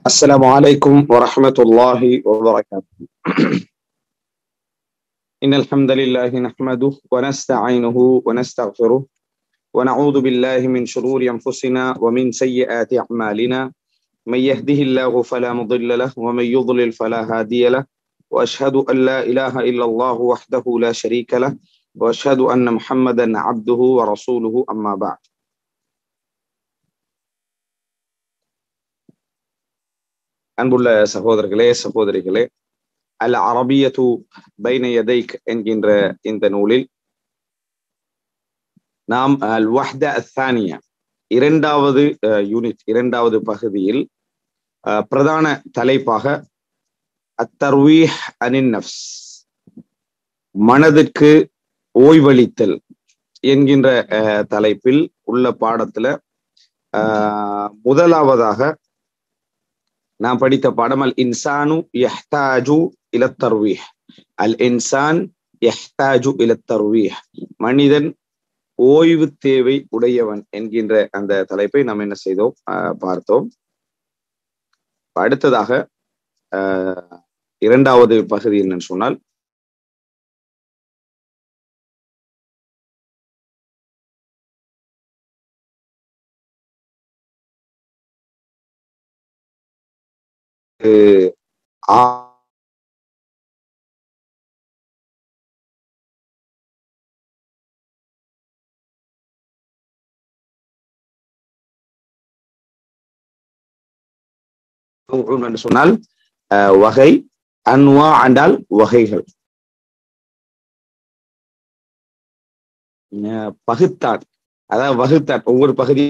السلام عليكم ورحمة الله وبركاته إن الحمد لله نحمده ونستعينه ونستغفره ونعوذ بالله من شرور أنفسنا ومن سيئات أعمالنا من يهده الله فلا مضل له ومن يضلل فلا هادي له وأشهد أن لا إله إلا الله وحده لا شريك له وأشهد أن محمدا عبده ورسوله أما بعد அன்புள்ள சகோதரர்களே சகோதரிகளே அல் அரபியத்து பைன யதைக் என்கின்ற இந்த நூலில் நாம் அல் வஹ்த அத்தானியா இரண்டாவது யூனிட் இரண்டாவது பகுதியில் பிரதான தலைப்பாக அத்தர்வீஹ் அனின் நப்ஸ் மனதிற்கு ஓய்வளித்தல் என்கின்ற தலைப்பில் உள்ள பாடத்துல முதலாவதாக நான் படித்த பாடம் அல் இன்சானு யஹ்தாஜு இல தர்வீஹ் அல் இன்சான் யஹ்தாஜு இல தர்வீஹ் மனிதன் ஓய்வு தேவை உடையவன் என்கின்ற அந்த தலைப்பை நாம் என்ன செய்தோம் பார்த்தோம் அடுத்ததாக இரண்டாவது பகுதி என்னன்னு சொன்னால் என்று சொன்னால் வகை அன்வா அண்டால் வகைகள் பகுத்தான் அதாவது வகுத்தான் ஒவ்வொரு பகுதி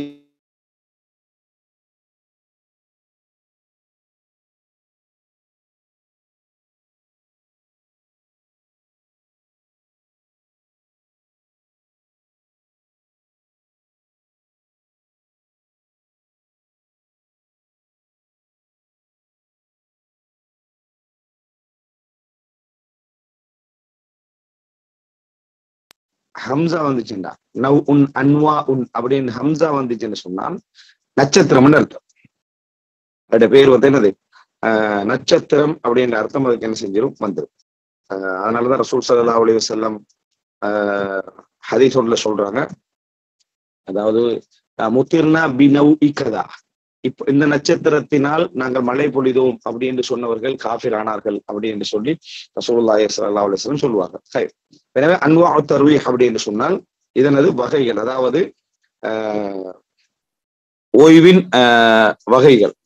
ஹம்சா வந்துச்சுண்டா நவ் உன் அன்வா உன் அப்படின்னு ஹம்சா வந்துச்சுன்னு சொன்னால் நட்சத்திரம்னு அர்த்தம் அதோட பேர் வந்து என்னது ஆஹ் நட்சத்திரம் அப்படின்ற அர்த்தம் அதுக்கு என்ன செஞ்சிடும் வந்துடும் அதனாலதான் ரசூல் சல்லா அலி வசல்லம் ஆஹ் ஹதீசோன்ல சொல்றாங்க அதாவது முத்திர்னா பினவ் இக்கதா இப்ப இந்த நட்சத்திரத்தினால் நாங்கள் மழை பொழிதோம் அப்படின்னு சொன்னவர்கள் காஃபிர் ஆனார்கள் அப்படின்னு சொல்லி ரசூல்லாய் சல்லா அலிஸ்லம் சொல்லுவாங்க எனவே அன்வா தருவி அப்படின்னு சொன்னால் இதனது வகைகள் அதாவது ஓய்வின் வகைகள்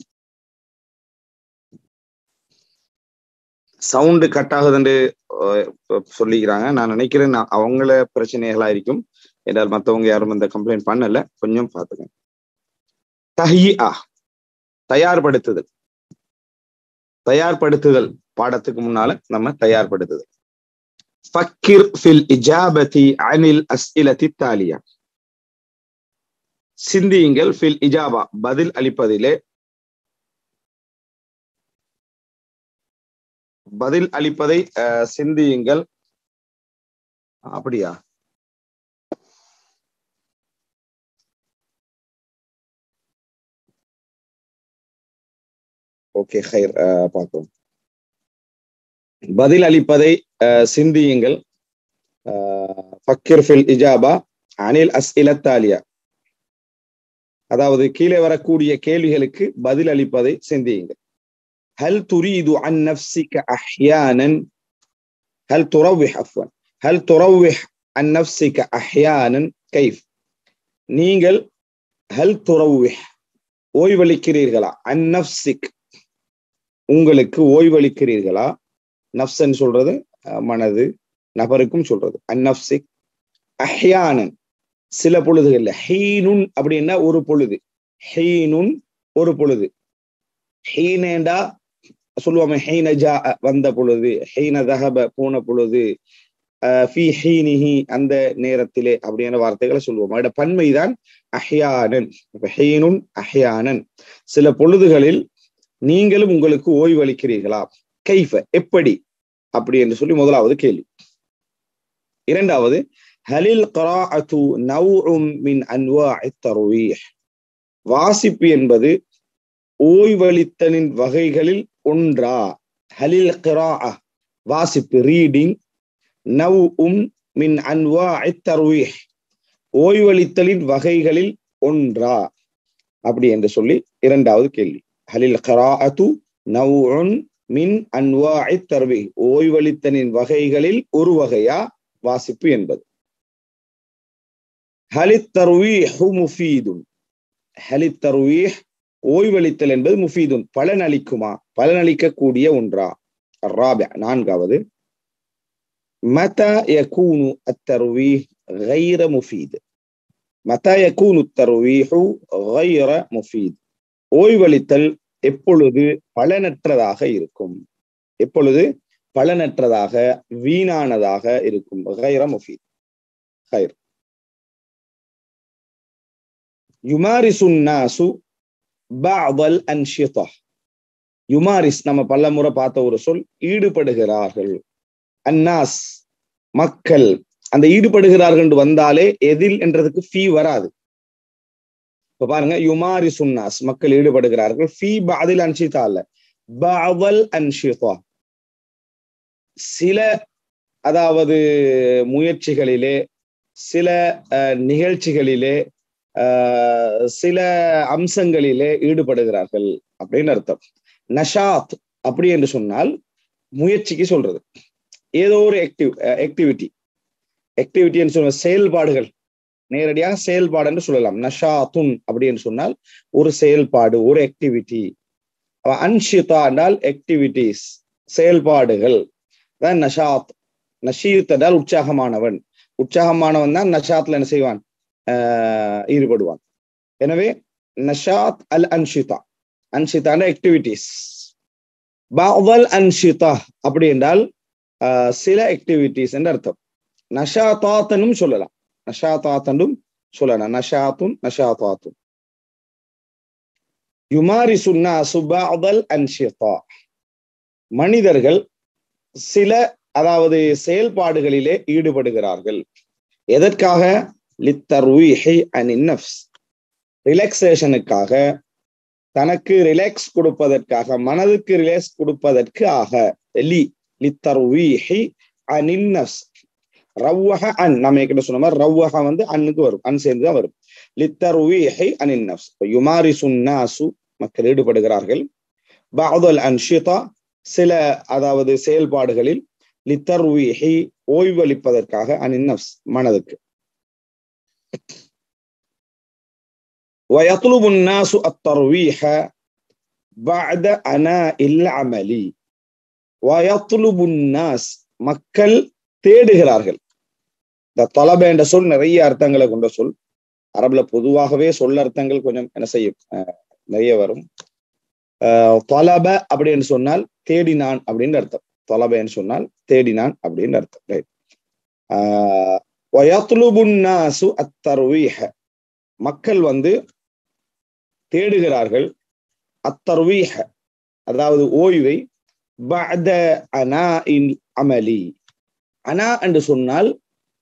சவுண்டு கட் ஆகுதுன்னு சொல்லிக்கிறாங்க நான் நினைக்கிறேன் அவங்கள பிரச்சனைகளா இருக்கும் என்றால் மற்றவங்க யாரும் இந்த கம்ப்ளைண்ட் பண்ணல கொஞ்சம் பார்த்துக்கோங்க தஹியா தயார்படுத்துதல் தயார்படுத்துதல் பாடத்துக்கு முன்னால நம்ம தயார்படுத்துதல் ஃபக்கிர் ஃபில் இஜாபதி அனில் அஸ்இலதி தாலியா சிந்தியுங்கள் ஃபில் இஜாபா பதில் அளிப்பதிலே பதில் அளிப்பதை சிந்தியுங்கள் அப்படியா ஓகே ஹைர் பார்ப்போம் பதில் அளிப்பதை சிந்தியுங்கள் ஃபக்கிர் ஃபில் இஜாபா அனில் அஸ் இலத்தாலியா அதாவது கீழே வரக்கூடிய கேள்விகளுக்கு பதில் அளிப்பதை சிந்தியுங்கள் ஹல் துரீது அன் நஃப்சிக அஹ்யானன் ஹல் துரவ்விஹ் அஃப்வன் ஹல் துரவ்விஹ் அன் நஃப்சிக அஹ்யானன் கைஃப் நீங்கள் ஹல் துரவ்விஹ் ஓய்வளிக்கிறீர்களா அன் நஃப்சிக் உங்களுக்கு ஓய்வளிக்கிறீர்களா நப்சன் சொல்றது மனது நபருக்கும் சொல்றது அந்நப்சிக் அஹ்யானன் சில பொழுதுகள்ல ஹீனுன் அப்படின்னா ஒரு பொழுது ஹீனுன் ஒரு பொழுது ஹீனேண்டா சொல்லுவாங்க ஹெய்னஜா வந்த பொழுது ஹெய்ன தஹப போன பொழுது ஃபி ஹீனிஹி அந்த நேரத்திலே அப்படின்ற வார்த்தைகளை சொல்லுவோம் அதோட பன்மைதான் அஹ்யானன் ஹெய்னுன் அஹ்யானன் சில பொழுதுகளில் நீங்களும் உங்களுக்கு ஓய்வளிக்கிறீர்களா கைஃப எப்படி அப்படி என்று சொல்லி முதலாவது கேள்வி இரண்டாவது ஹலில் கராஅத்து நவ்உம் மின் அன்வாஇ தர்வீஹ் வாசிப்பு என்பது ஓய்வளித்தலின் வகைகளில் ஒன்றா ஹலில் கிரா வாசிப்பு ரீடிங் நவ் உம் மின் அன்வா தர்வீஹ் ஓய்வளித்தலின் வகைகளில் ஒன்றா அப்படி என்று சொல்லி இரண்டாவது கேள்வி ஹலில் கராஅத்து நவ்உன் மின் அன்வா தர்வி ஓய்வளித்தலின் வகைகளில் ஒரு வகையா வாசிப்பு என்பது ஹலித் தர்வீஹு முஃபீதுன் ஹலித் தர்வீஹ் ஓய்வளித்தல் என்பது முஃபீதுன் பலனளிக்குமா பலனளிக்கக்கூடிய ஒன்றா الرابع நான்காவது متى يكون الترويح غير مفيد متى يكون الترويح غير مفيد ஓய்வளித்தல் எப்பொழுது பலனற்றதாக இருக்கும் எப்பொழுது பலனற்றதாக வீணானதாக இருக்கும் غير مفيد خير يمارس الناس بعض الأنشطة யுமாரிஸ் நம்ம பல முறை பார்த்த ஒரு சொல் ஈடுபடுகிறார்கள் அன்னாஸ் மக்கள் அந்த ஈடுபடுகிறார்கள் வந்தாலே எதில் என்றதுக்கு ஃபீ வராது இப்ப பாருங்க யுமாரி சுன்னாஸ் மக்கள் ஈடுபடுகிறார்கள் ஃபீ பாதில் அன்ஷிதா அல்ல பாவல் அன்ஷிதா சில அதாவது முயற்சிகளிலே சில நிகழ்ச்சிகளிலே சில அம்சங்களிலே ஈடுபடுகிறார்கள் அப்படின்னு அர்த்தம் நஷாத் அப்படி என்று சொன்னால் முயற்சிக்கு சொல்றது ஏதோ ஒரு ஆக்டிவ் ஆக்டிவிட்டி ஆக்டிவிட்டி சொல்ற செயல்பாடுகள் நேரடியாக செயல்பாடு என்று சொல்லலாம் நஷாத்துன் அப்படி என்று சொன்னால் ஒரு செயல்பாடு ஒரு ஆக்டிவிட்டி அன்ஷிதா என்றால் ஆக்டிவிட்டிஸ் செயல்பாடுகள் தான் நஷாத் நஷீத் என்றால் உற்சாகமானவன் உற்சாகமானவன் தான் நஷாத்ல என்ன செய்வான் ஈடுபடுவான் எனவே நஷாத் அல் அன்ஷிதா அன்ஷிதான ஆக்டிவிட்டிஸ் பாவல் அன்ஷிதா அப்படி என்றால் சில ஆக்டிவிட்டிஸ் என்று அர்த்தம் நஷாத்தாத்தனும் சொல்லலாம் நஷாத்தாத்தனும் சொல்லலாம் நஷாத்தும் நஷாத்தாத்தும் யுமாரி சுன்னா சுபாதல் அன்ஷிதா மனிதர்கள் சில அதாவது செயல்பாடுகளிலே ஈடுபடுகிறார்கள் எதற்காக லித்தர்வீஹி அனின் நஃப்ஸ் ரிலாக்ஸேஷனுக்காக தனக்கு ரிலாக்ஸ் கொடுப்பதற்காக மனதுக்கு ரிலாக்ஸ் கொடுப்பதற்கு ஆக லி லித்தர்வீஹி அனின் நஃப்ஸ் ரவ்வஹ அன் நம்ம ஏற்கனவே சொன்ன மாதிரி ரவ்வஹ வந்து அன்னுக்கு வரும் அன் சேர்ந்து தான் வரும் லித்தர்வீஹி அனின் நஃப்ஸ் யுமாரி சுன்னாசு மக்கள் ஈடுபடுகிறார்கள் பாதல் அன்ஷிதா சில அதாவது செயல்பாடுகளில் லித்தர்வீஹி ஓய்வளிப்பதற்காக அனின் நஃப்ஸ் மனதுக்கு ويطلب الناس الترويح بعد أناء العمل ويطلب الناس மக்கள் தேடுகிறார்கள் இந்த தலப என்ற சொல் நிறைய அர்த்தங்களை கொண்ட சொல் அரபுல பொதுவாகவே சொல் அர்த்தங்கள் கொஞ்சம் என்ன செய்யும் நிறைய வரும் தொலப அப்படின்னு சொன்னால் தேடினான் அப்படின்னு அர்த்தம் தொலபன்னு சொன்னால் தேடினான் அப்படின்னு அர்த்தம் ரைட் வயத்லுபுன்னாசு அத்தர்வீஹ மக்கள் வந்து தேடுகிறார்கள் அத்தர்வீஹ அதாவது ஓய்வை பஅத அனா இன் அமலி அனா என்று சொன்னால்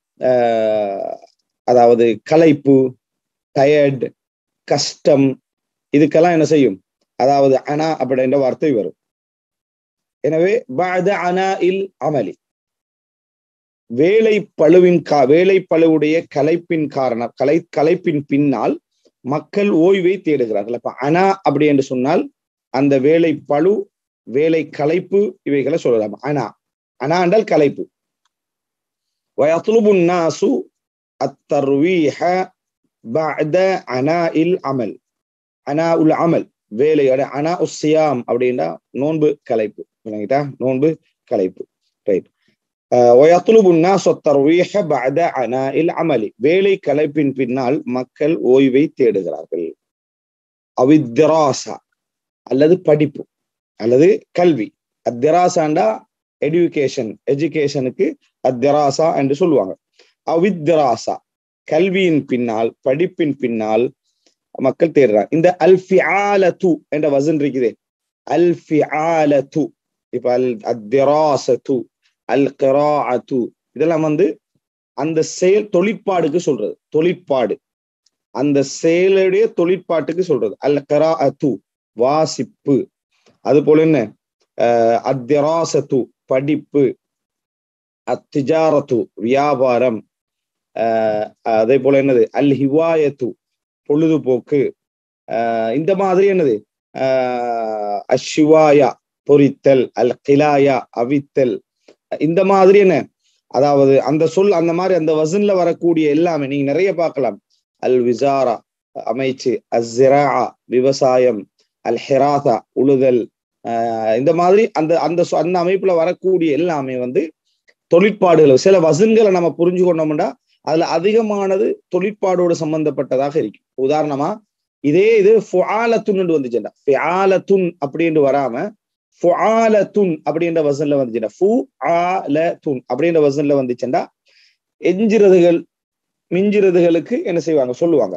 அதாவது களைப்பு டயர்ட் கஷ்டம் இதுக்கெல்லாம் என்ன செய்யும் அதாவது அனா அப்படின்ற வார்த்தை வரும் எனவே பஅத அனா இல் அமலி வேலை பழுவின் கா வேலை பழுவுடைய கலைப்பின் காரணம் கலை கலைப்பின் பின்னால் மக்கள் ஓய்வை தேடுகிறார்கள் அப்ப அனா அப்படி என்று சொன்னால் அந்த வேலை பழு வேலை கலைப்பு இவைகளை சொல்லலாம் அனா அனா என்றால் கலைப்பு ويطلب الناس الترويح بعد عناء العمل عناء العمل வேலையோட அனா உசியாம் அப்படின்னா நோன்பு கலைப்பு விளங்கிட்டா நோன்பு கலைப்பு ரைட் ويطلب الناس الترويح بعد عناء العمل வேலை கலைப்பின் பின்னால் மக்கள் ஓய்வை தேடுகிறார்கள் அவித்திராசா அல்லது படிப்பு அல்லது கல்வி அத்திராசாண்டா எடுகேஷன் எஜுகேஷனுக்கு அத்திராசா என்று சொல்லுவாங்க அவித்திராசா கல்வியின் பின்னால் படிப்பின் பின்னால் மக்கள் தேடுறாங்க இந்த அல்ஃபிஆலது என்ற வசன் இருக்குதே அல்ஃபிஆலது இப்ப அல் அத்திராசத்து அல் கிராஅத்து இதெல்லாம் வந்து அந்த செயல் தொழிற்பாடுக்கு சொல்றது தொழிற்பாடு அந்த செயலுடைய தொழிற்பாட்டுக்கு சொல்றது அல் கராஅத்து வாசிப்பு அது போல என்ன அஹ் அத்திராசத்து படிப்பு அத்திஜாரத்து வியாபாரம் அஹ் அதே போல என்னது அல் ஹிவாயத்து பொழுதுபோக்கு அஹ் இந்த மாதிரி என்னது அஹ் அஷிவாயா பொரித்தல் அல் கிலாயா அவித்தல் இந்த மாதிரி என்ன அதாவது அந்த சொல் அந்த மாதிரி அந்த வசன்ல வரக்கூடிய எல்லாமே நீங்க நிறைய பார்க்கலாம் அல் விசாரா அமைச்சு அஸ்ஸிரா விவசாயம் அல் ஹெராசா உழுதல் ஆஹ் இந்த மாதிரி அந்த அந்த சொ- அந்த அமைப்புல வரக்கூடிய எல்லாமே வந்து தொழிற்பாடுகள் சில வசன்களை நம்ம புரிஞ்சு கொண்டோம்னா அதுல அதிகமானது தொழிற்பாடோடு சம்பந்தப்பட்டதாக இருக்கும் உதாரணமா இதே இது ஃபுஆலத்துன்னு வந்துச்சுண்டா ஃபிஆலத்துன் அப்படின்னு வராம ஃபுஆலத்துன் அப்படின்ற வசன்ல வந்துச்சுண்டா ஃபு ஆலத்துன் அப்படின்ற வசன்ல வந்துச்சுண்டா எஞ்சிறதுகள் மிஞ்சிறதுகளுக்கு என்ன செய்வாங்க சொல்லுவாங்க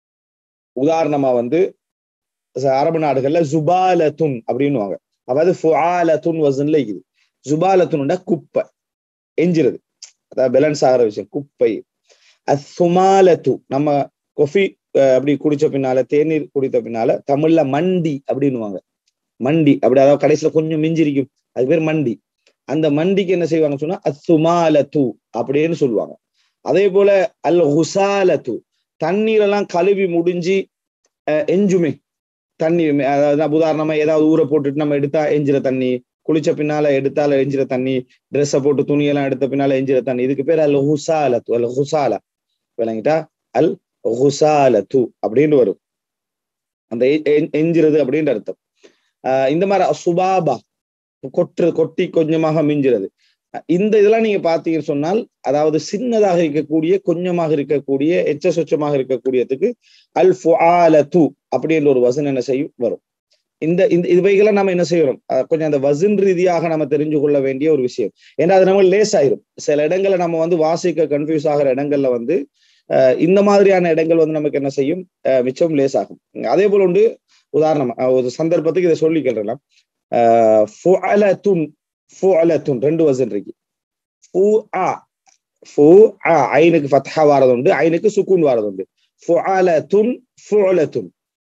உதாரணமா வந்து ச- அரபு நாடுகள்ல ஜுபாலத்துன் அப்படின்னுவாங்க அதாவது ஃபுஆலத்துன் வசன்ல இருக்குது ஜுபாலத்துன்டா குப்பை எஞ்சிறது அதாவது பேலன்ஸ் ஆகிற விஷயம் குப்பை அசுமாலத்து நம்ம கொஃபி அப்படி குடிச்ச பின்னால தேநீர் குடித்த பின்னால தமிழ்ல மண்டி அப்படின்னுவாங்க மண்டி அப்படி அதாவது கடைசியில கொஞ்சம் மிஞ்சிருக்கும் அது பேர் மண்டி அந்த மண்டிக்கு என்ன செய்வாங்க சொன்னா அசுமாலத்து அப்படின்னு சொல்லுவாங்க அதே போல அல் ஹுசாலத்து தண்ணீரெல்லாம் கழுவி முடிஞ்சு அஹ், எஞ்சுமே தண்ணி அதாவது நான் உதாரணமா ஏதாவது ஊற போட்டுட்டு நம்ம எடுத்தா எஞ்சிற தண்ணி குளிச்ச பின்னால எடுத்தால எஞ்சிற தண்ணி ட்ரெஸ்ஸை போட்டு துணியெல்லாம் எடுத்த பின்னால எஞ்சிற தண்ணி இதுக்கு பேர் அல் ஹுசாலத்து அல் ஹுசாலா விளங்கிட்டா அல் ஹுசாலத்து அப்படின்னு வரும் அந்த எ- எ- எஞ்சிறது அப்படின்ற அர்த்தம் ஆஹ் இந்த மாதிரி சுபாபா கொற்று கொட்டி கொஞ்சமாக மிஞ்சுறது அஹ் இந்த இதெல்லாம் நீங்க பாத்தீங்கன்னு சொன்னால் அதாவது சின்னதாக இருக்கக்கூடிய கொஞ்சமாக இருக்கக்கூடிய எச்ச சொச்சமாக இருக்கக்கூடியதுக்கு அல் ஃபுஆலத்து அப்படின்ற ஒரு வசன் என்ன செய்யும் வரும் இந்த இந்த இவைகளை நம்ம என்ன செய்யறோம் அஹ் கொஞ்சம் அந்த வசன் ரீதியாக நம்ம தெரிஞ்சு கொள்ள வேண்டிய ஒரு விஷயம் ஏன்னா அது நம்ம லேஸ் ஆயிரும் சில இடங்களை நம்ம வந்து வாசிக்க கன்ஃபியூஸ் ஆகிற இடங்கள்ல வந்து அஹ் இந்த மாதிரியான இடங்கள் வந்து நமக்கு என்ன செய்யும் அஹ் மிச்சம் லேஸ் ஆகும் அதே போல உண்டு உதாரணமா அஹ் ஒரு சந்தர்ப்பத்துக்கு இதை சொல்லி கேள்றலாம் ஃபுஅலத்துன் ஃபுஅலத்துன் ரெண்டு வசன் இருக்கு ஃபு ஆ ஃபு ஆ ஐனுக்கு ஃபத்ஹா வாரது உண்டு ஐனுக்கு சுக்கூன் வாரது உண்டு ஃபுஅலத்துன் ஃபுஅலத்துன்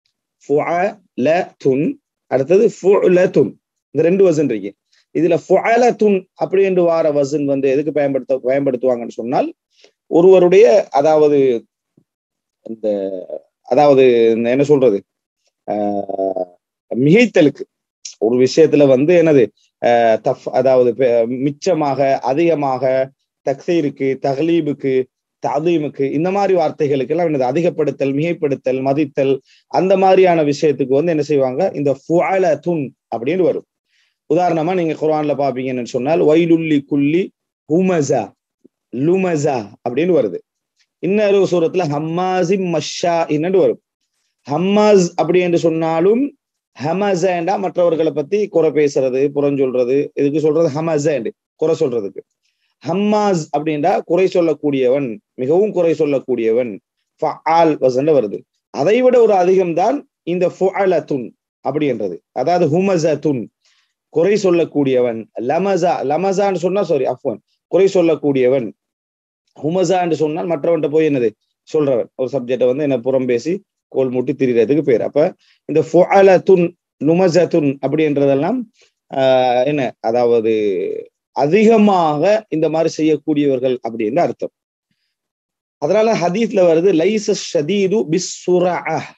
ஃபுஅலத்துன் அடுத்தது ஃபுஅலத்துன் இந்த ரெண்டு வசன் இருக்கு இதுல ஃபுஅலத்துன் அப்படி என்று வார வசன் வந்து எதுக்கு பயன்படுத்த பயன்படுத்துவாங்கன்னு சொன்னால் ஒருவருடைய அதாவது இந்த அதாவது இந்த என்ன சொல்றது ஆஹ் மிகைத்தலுக்கு ஒரு விஷயத்துல வந்து என்னது ஆஹ் தஃப் அதாவது பெ- மிச்சமாக அதிகமாக தக்சீருக்கு தகலீபுக்கு ததீமுக்கு இந்த மாதிரி வார்த்தைகளுக்கு எல்லாம் என்னது அதிகப்படுத்தல் மிகைப்படுத்தல் மதித்தல் அந்த மாதிரியான விஷயத்துக்கு வந்து என்ன செய்வாங்க இந்த ஃபுஅலத்துன் அப்படின்னு வரும் உதாரணமா நீங்க குர்ஆன்ல பாப்பீங்கன்னு சொன்னால் வைலுல்லி குல்லி ஹுமசா லுமசா அப்படின்னு வருது இன்னொரு சூரத்துல ஹம்மாசி மஷா என்னன்னு வரும் ஹம்மாஸ் அப்படி என்று சொன்னாலும் ஹமசேண்டா மற்றவர்களை பத்தி குறை பேசுறது புறஞ்சொல்றது இதுக்கு சொல்றது ஹமசேண்டு குறை சொல்றதுக்கு ஹம்மாஸ் அப்படின்றா குறை சொல்லக்கூடியவன் மிகவும் குறை சொல்லக்கூடியவன் ஃபஆல் வசன்ல வருது அதை விட ஒரு அதிகம்தான் இந்த ஃபுஅலத்துன் அப்படின்றது அதாவது ஹுமசத்துன் குறை சொல்லக்கூடியவன் லமசா லமசான்னு சொன்னா சாரி அஃப்வன் குறை சொல்லக்கூடியவன் ஹுமசான்னு சொன்னால் மற்றவன்ட்ட போய் என்னது சொல்றவன் ஒரு சப்ஜெக்டை வந்து என்ன புறம் பேசி கோல் மூட்டி திரியறதுக்கு பேர் அப்ப இந்த ஃபுஅலத்துன் நுமசத்துன் அப்படின்றதெல்லாம் ஆஹ் என்ன அதாவது அதிகமாக இந்த மாதிரி செய்யக்கூடியவர்கள் அப்படின்னு அர்த்தம் அதனால ஹதீஸ்ல வருது லைச ஷதீது பிஸ்ஸுரஅ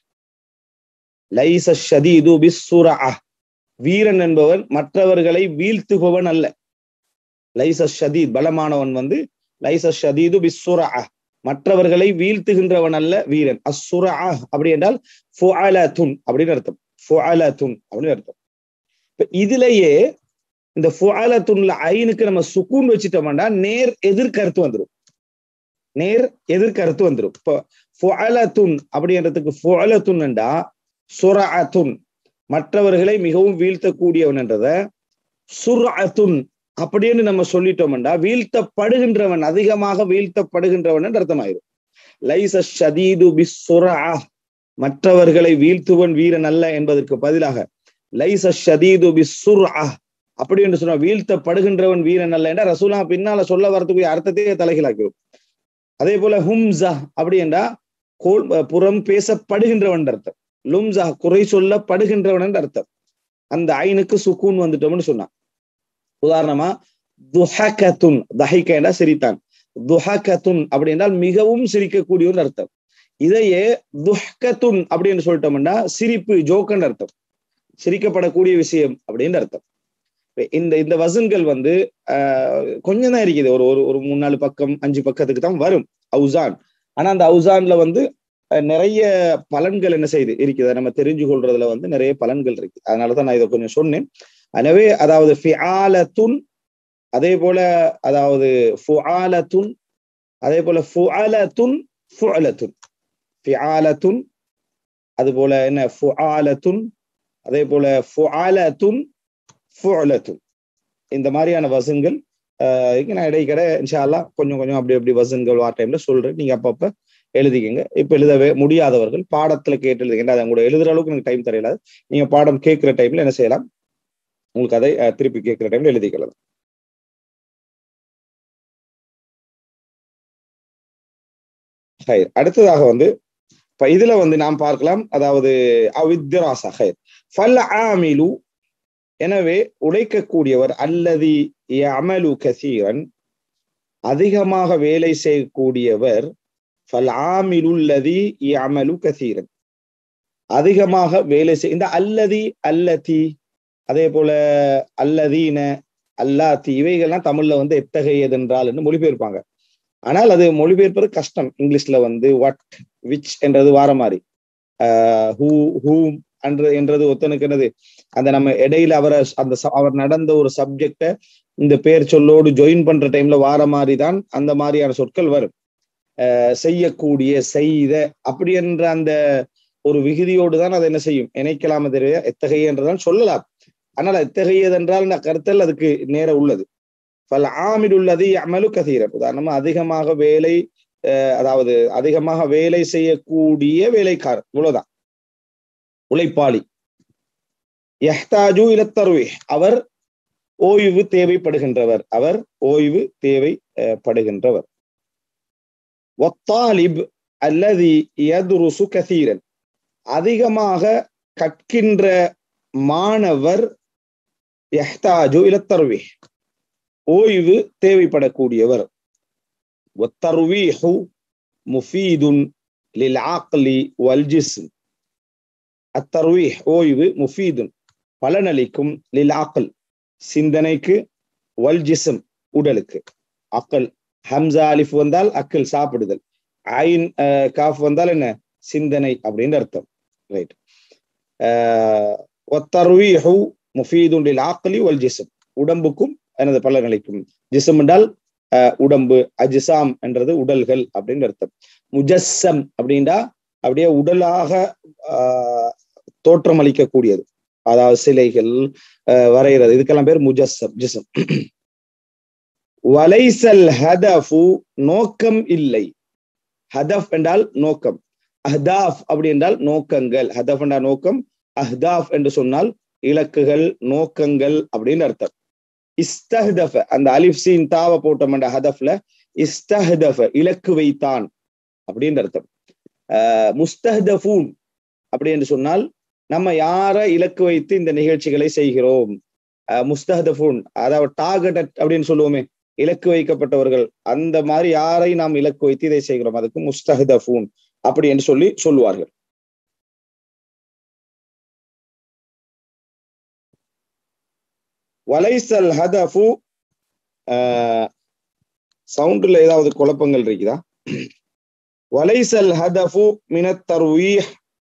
லைச ஷதீது பிஸ்ஸுரஅ வீரன் என்பவன் மற்றவர்களை வீழ்த்துபவன் அல்ல லைச ஷதீத் பலமானவன் வந்து லைச ஷதீது பிஸ்ஸுரஅ மற்றவர்களை வீழ்த்துகின்றவன் அல்ல வீரன் அஸ்ஸுரஅ அப்படி என்றால் ஃபுஅலத்துன் அப்படின்னு அர்த்தம் ஃபுஅலத்துன் அப்படின்னு அர்த்தம் இப்ப இதுலயே இந்த ஃபுஅலத்துன்ல ஐனுக்கு நம்ம சுக்கூன் வச்சுட்டோம்னா நேர் எதிர்கருத்து வந்துடும் நேர் எதிர்கருத்து வந்துடும் இப்போ ஃபுஅலத்துன் அப்படின்றதுக்கு ஃபுஅலத்துன்னுண்டா சுரஅத்துன் மற்றவர்களை மிகவும் வீழ்த்தக்கூடியவன் என்றத சுர்அத்துன் அப்படின்னு நம்ம சொல்லிட்டோம்டா வீழ்த்தப்படுகின்றவன் அதிகமாக வீழ்த்தப்படுகின்றவன் என்று அர்த்தமாயிரும் லைச ஷதீது பிஸ்ஸுரஅ மற்றவர்களை வீழ்த்துவன் வீரன் அல்ல என்பதற்கு பதிலாக லைச ஷதீது பிஸ்ஸுர்அ அப்படி என்று சொன்னா வீழ்த்தப்படுகின்றவன் வீரன் அல்ல என்ற ரசூலா பின்னால சொல்ல வரதுக்குரிய அர்த்தத்தையே தலைகளாக்கிடும் அதே போல ஹும்சா அப்படி என்றா கோல் புறம் பேசப்படுகின்றவன் அர்த்தம் லும்சா குறை சொல்லப்படுகின்றவன் என்று அர்த்தம் அந்த ஐனுக்கு சுக்கூன் வந்துட்டோம்னு சொன்னான் உதாரணமா துஹகத்துன் தஹிகா சிரித்தான் துஹகத்துன் அப்படி என்றால் மிகவும் சிரிக்கக்கூடியவன் அர்த்தம் இதையே துஹ்கத்துன் அப்படின்னு சொல்லிட்டோம்னா சிரிப்பு ஜோக்கன்னு அர்த்தம் சிரிக்கப்படக்கூடிய விஷயம் அப்படின்னு அர்த்தம் இந்த இந்த வசன்கள் வந்து ஆஹ் கொஞ்சம் தான் இருக்குது ஒரு ஒரு ஒரு மூணு நாலு பக்கம் அஞ்சு பக்கத்துக்கு தான் வரும் அவுசான் ஆனா அந்த அவுசான்ல வந்து நிறைய பலன்கள் என்ன செய்யுது இருக்குது நம்ம தெரிஞ்சு கொள்றதுல வந்து நிறைய பலன்கள் இருக்கு அதனாலதான் நான் இதை கொஞ்சம் சொன்னேன் எனவே அதாவது ஃபிஆலத்துன் அதே போல அதாவது ஃபுஆலத்துன் அதே போல ஃபுஅலத்துன் ஃபுஅலத்துன் ஃபிஆலத்துன் அது போல என்ன ஃபுஆலத்துன் அதே போல ஃபுஆலத்துன் ஃபுஅலத்துன் இந்த மாதிரியான வசன்கள் நான் இடைக்கடை இன்ஷால்லா கொஞ்சம் கொஞ்சம் அப்படி அப்படி வசன்கள் வார் டைம்ல சொல்றேன் நீங்க அப்பப்ப எழுதிக்கங்க இப்ப எழுதவே முடியாதவர்கள் பாடத்துல கேட்டு எழுதுங்க அதை கூட எழுதுற அளவுக்கு எனக்கு டைம் தெரியல நீங்க பாடம் கேட்கிற டைம்ல என்ன செய்யலாம் உங்களுக்கு அதை திருப்பி கேட்கிற டைம்ல எழுதிக்கலாம் அடுத்ததாக வந்து இப்ப இதுல வந்து நாம் பார்க்கலாம் அதாவது அவித்ராசா ஹைர் ஃபல் ஆமிலு எனவே உழைக்கக்கூடியவர் அல்லதி அமலு கசீரன் அதிகமாக வேலை செய்யக்கூடியவர் ஃபல் ஆமிலுல்லதி அமலு கசீரன் அதிகமாக வேலை செய் இந்த அல்லதி அல்லதி அதே போல அல்லதீன அல்லாத்தி இவைகள்லாம் தமிழ்ல வந்து எத்தகையது என்றால் என்று மொழிபெயர்ப்பாங்க ஆனால் அது மொழிபெயர்ப்பது கஷ்டம் இங்கிலீஷ்ல வந்து வாட் விச் என்றது வார மாதிரி ஹூ ஹூம் அன்று என்றது ஒத்தனுக்கு என்னது அந்த நம்ம இடையில அவரை அந்த அவர் நடந்த ஒரு சப்ஜெக்ட இந்த பேர் சொல்லோடு ஜாயின் பண்ற டைம்ல வார மாதிரி தான் அந்த மாதிரியான சொற்கள் வரும் செய்யக்கூடிய செய்த அப்படி என்ற அந்த ஒரு விகுதியோடு தான் அதை என்ன செய்யும் இணைக்கலாம தெரிய எத்தகைய என்றுதான் சொல்லலாம் ஆனால் எத்தகையதென்றால் கருத்தல் அதுக்கு நேர உள்ளது பல ஆமில் உள்ளது அமலு கதீரன் உதாரணமா அதிகமாக வேலை அதாவது அதிகமாக வேலை செய்யக்கூடிய வேலைக்காரர் இவ்வளவுதான் உழைப்பாளி யஹ்தாஜு இலத்தருவே அவர் ஓய்வு தேவைப்படுகின்றவர் அவர் ஓய்வு தேவைப்படுகின்றவர் ஒத்தாலிப் அல்லது யதுருசு கசீரன் அதிகமாக கற்கின்ற மாணவர் யஹ்தாஜு இலத்தருவே ஓய்வு தேவைப்படக்கூடியவர் ஒத்தருவீஹு முஃபீதுன் லில் ஆக்லி வல் ஜிஸ்ம் அத்தருவீஹ் ஓய்வு முஃபீதுன் பலனளிக்கும் லில் ஆக்கல் சிந்தனைக்கு வல் ஜிசம் உடலுக்கு அக்கல் ஹம்சா அலிஃப் வந்தால் அக்கல் சாப்பிடுதல் ஐன் காஃப் வந்தால் என்ன சிந்தனை அப்படின்னு அர்த்தம் ரைட் ஒத்தருவீஹு முஃபீதுன் லில் ஆக்கலி வல் ஜிசம் உடம்புக்கும் எனது பலனளிக்கும் ஜிசம் என்றால் உடம்பு அஜிசாம் என்றது உடல்கள் அப்படின்னு அர்த்தம் முஜஸ்ஸம் அப்படின்டா அப்படியே உடலாக தோற்றம் அளிக்கக்கூடியது அதாவது சிலைகள் வரைகிறது இதுக்கெல்லாம் பேர் முஜஸ்ஸம் ஜிசம் வலைசல் ஹதஃபு நோக்கம் இல்லை ஹதஃப் என்றால் நோக்கம் அஹ்தாஃப் அப்படி என்றால் நோக்கங்கள் ஹதஃப் என்றால் நோக்கம் அஹ்தாஃப் என்று சொன்னால் இலக்குகள் நோக்கங்கள் அப்படின்னு அர்த்தம் இஸ்தஹதஃப அந்த அலிஃப் சீன் தாவ போட்டோம் ஹதஃப்ல இஸ்தஹதஃப இலக்கு வைத்தான் அப்படின்னு அர்த்தம் முஸ்தஹதஃபூன் அப்படி என்று சொன்னால் நம்ம யார இலக்கு வைத்து இந்த நிகழ்ச்சிகளை செய்கிறோம் முஸ்தஹதஃபூன் அதாவது டார்கெட் அப்படின்னு சொல்லுவோமே இலக்கு வைக்கப்பட்டவர்கள் அந்த மாதிரி யாரை நாம் இலக்கு வைத்து இதை செய்கிறோம் அதுக்கு முஸ்தஹதஃபூன் அப்படி என்று சொல்லி சொல்லுவார்கள் வலைசல் ஹதஃபு சவுண்ட்ல ஏதாவது குழப்பங்கள் இருக்குதா வலைசல் ஹதஃபு மினத் தர்வீஹ்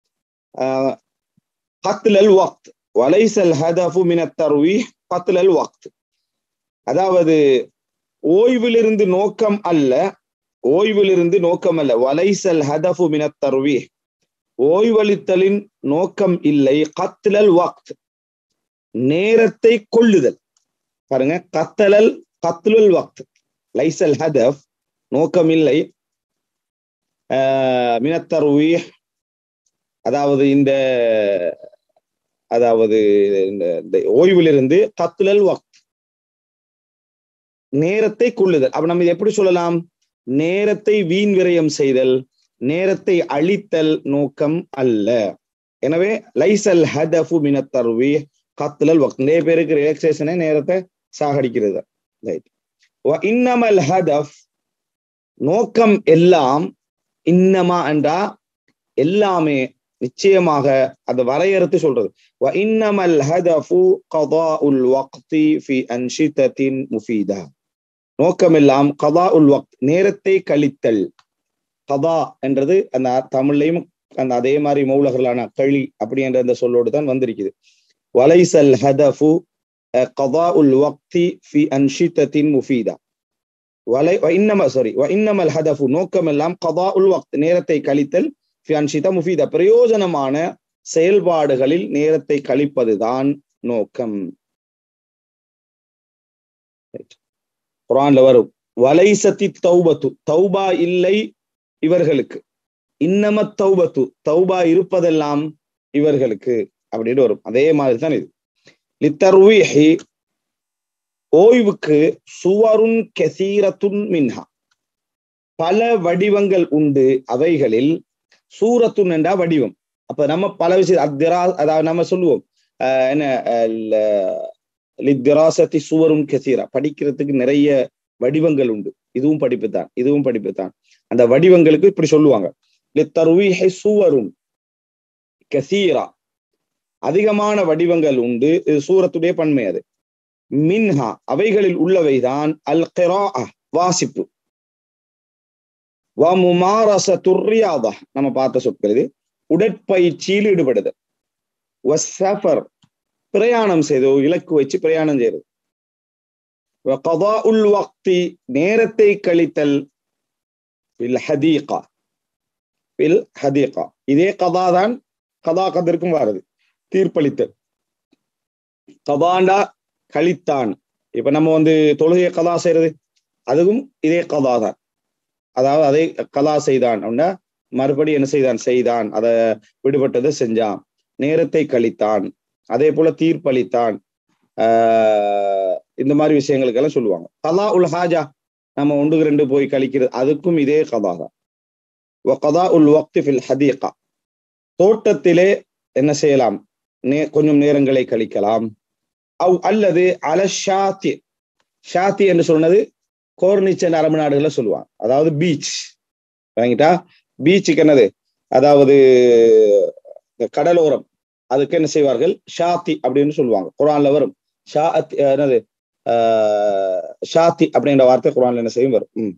கத்லல் வக்த் வலைசல் ஹதஃபு மினத் தர்வீஹ் கத்லல் வக்த் அதாவது ஓய்விலிருந்து நோக்கம் அல்ல ஓய்விலிருந்து நோக்கம் அல்ல வலைசல் ஹதஃபு மினத் தர்வீஹ் ஓய்வளித்தலின் நோக்கம் இல்லை கத்லல் வக்த் நேரத்தை கொள்ளுதல் பாருங்க கத்தலல் கத்லுல் வக்த் லைசல் ஹதஃப் நோக்கம் இல்லை மினத்தருவி அதாவது இந்த அதாவது இந்த ஓய்விலிருந்து கத்துலல் வக்த் நேரத்தை கொள்ளுதல் அப்ப நம்ம எப்படி சொல்லலாம் நேரத்தை வீண் விரயம் செய்தல் நேரத்தை அழித்தல் நோக்கம் அல்ல எனவே லைசல் ஹதஃபு மின தர்வி கத்துலல் வக்த் நிறைய பேருக்கு ரிலாக்ஸேஷனே நேரத்தை சாகடிக்கிறது ரைட் இன்னமல் ஹதஃப் நோக்கம் எல்லாம் இன்னமா என்றா எல்லாமே நிச்சயமாக அதை வரையறுத்து சொல்றது இன்னமல் ஹதஃபு கதாஉல் வக்தி ஃபி அன்ஷிதத்தின் முஃபீதா நோக்கம் எல்லாம் கதா உல் வக்த் நேரத்தை கழித்தல் கதா என்றது அந்த தமிழ்லையும் அந்த அதே மாதிரி மௌலகர்களான களி அப்படி என்ற அந்த சொல்லோடு தான் வந்திருக்குது வலைசல் ஹதஃபு கதா உல் வக்தி ஃபி அன்ஷிதத்தின் முஃபீதா வலை இன்னம சாரி இன்னமல் ஹதஃபு நோக்கம் எல்லாம் கதா உல் வக்த் நேரத்தை கழித்தல் ஃபி அன்ஷிதா முஃபீதா பிரயோஜனமான செயல்பாடுகளில் நேரத்தை கழிப்பதுதான் நோக்கம் குரான்ல வரும் வலைசத்தி தௌபத்து தௌபா இல்லை இவர்களுக்கு இன்னம தௌபத்து தௌபா இருப்பதெல்லாம் இவர்களுக்கு அப்படின்னு வரும் அதே மாதிரி தான் இது லித்தர்வீஹி ஓய்வுக்கு சுவருன் கெசீரத்துன் மின்ஹா பல வடிவங்கள் உண்டு அவைகளில் சூரத்துன் என்றா வடிவம் அப்ப நம்ம பல விஷயம் அத்திரா அதாவது நம்ம சொல்லுவோம் என்ன லித்திராசத்தி சுவரும் கெசீரா படிக்கிறதுக்கு நிறைய வடிவங்கள் உண்டு இதுவும் படிப்பு தான் இதுவும் படிப்பு தான் அந்த வடிவங்களுக்கு இப்படி சொல்லுவாங்க லித்தருவிஹை சுவரும் கசீரா அதிகமான வடிவங்கள் உண்டு இது சூரத்துடைய பன்மை அது மின்ஹா அவைகளில் உள்ளவைதான் அல் கிரா வாசிப்பு வமுமாரச துர்ரியாதா நம்ம பார்த்த சொற்கள் இது உடற்பயிற்சியில் ஈடுபடுதல் வசஃபர் பிரயாணம் செய்து இலக்கு வச்சு பிரயாணம் செய்யறது உல் வக்தி நேரத்தை கழித்தல் பில் ஹதீகா பில் ஹதீகா இதே கதா தான் கதா கதற்கும் வருது தீர்ப்பளித்தல் கதாண்டா கழித்தான் இப்ப நம்ம வந்து தொழுகையை கதா செய்யறது அதுவும் இதே கதா தான் அதாவது அதை கதா செய்தான் அப்படின்னா மறுபடி என்ன செய்தான் செய்தான் அதை விடுபட்டதை செஞ்சான் நேரத்தை கழித்தான் அதே போல தீர்ப்பளித்தான் ஆஹ் இந்த மாதிரி விஷயங்களுக்கெல்லாம் சொல்லுவாங்க கதா உல் ஹாஜா நம்ம ஒன்றுக்கு ரெண்டு போய் கழிக்கிறது அதுக்கும் இதே கதா தான் கதா உல் வக்தி ஃபில் ஹதீகா தோட்டத்திலே என்ன செய்யலாம் நே கொஞ்சம் நேரங்களை கழிக்கலாம் அவ் அல்லது அல ஷாத்தி ஷாத்தி என்று சொன்னது கோர்னிச்சன் அரபு நாடுகள்ல சொல்லுவாங்க அதாவது பீச் வாங்கிட்டா பீச்சுக்கு என்னது அதாவது கடலோரம் அதுக்கு என்ன செய்வார்கள் ஷாத்தி அப்படின்னு சொல்லுவாங்க குரான்ல வரும் ஷாத்தி என்னது ஷாத்தி அப்படின்ற வார்த்தை குரான்ல என்ன செய்யும் வரும் ம்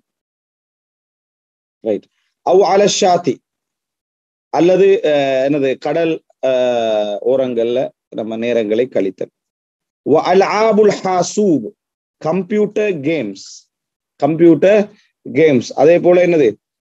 ரைட் அவ் அல ஷாத்தி அல்லது என்னது கடல் ஓரங்கள்ல நம்ம நேரங்களை கழித்தல் அல் ஆபுல் ஹாசூப் கம்ப்யூட்டர் கேம்ஸ் கம்ப்யூட்டர் கேம்ஸ் அதே போல என்னது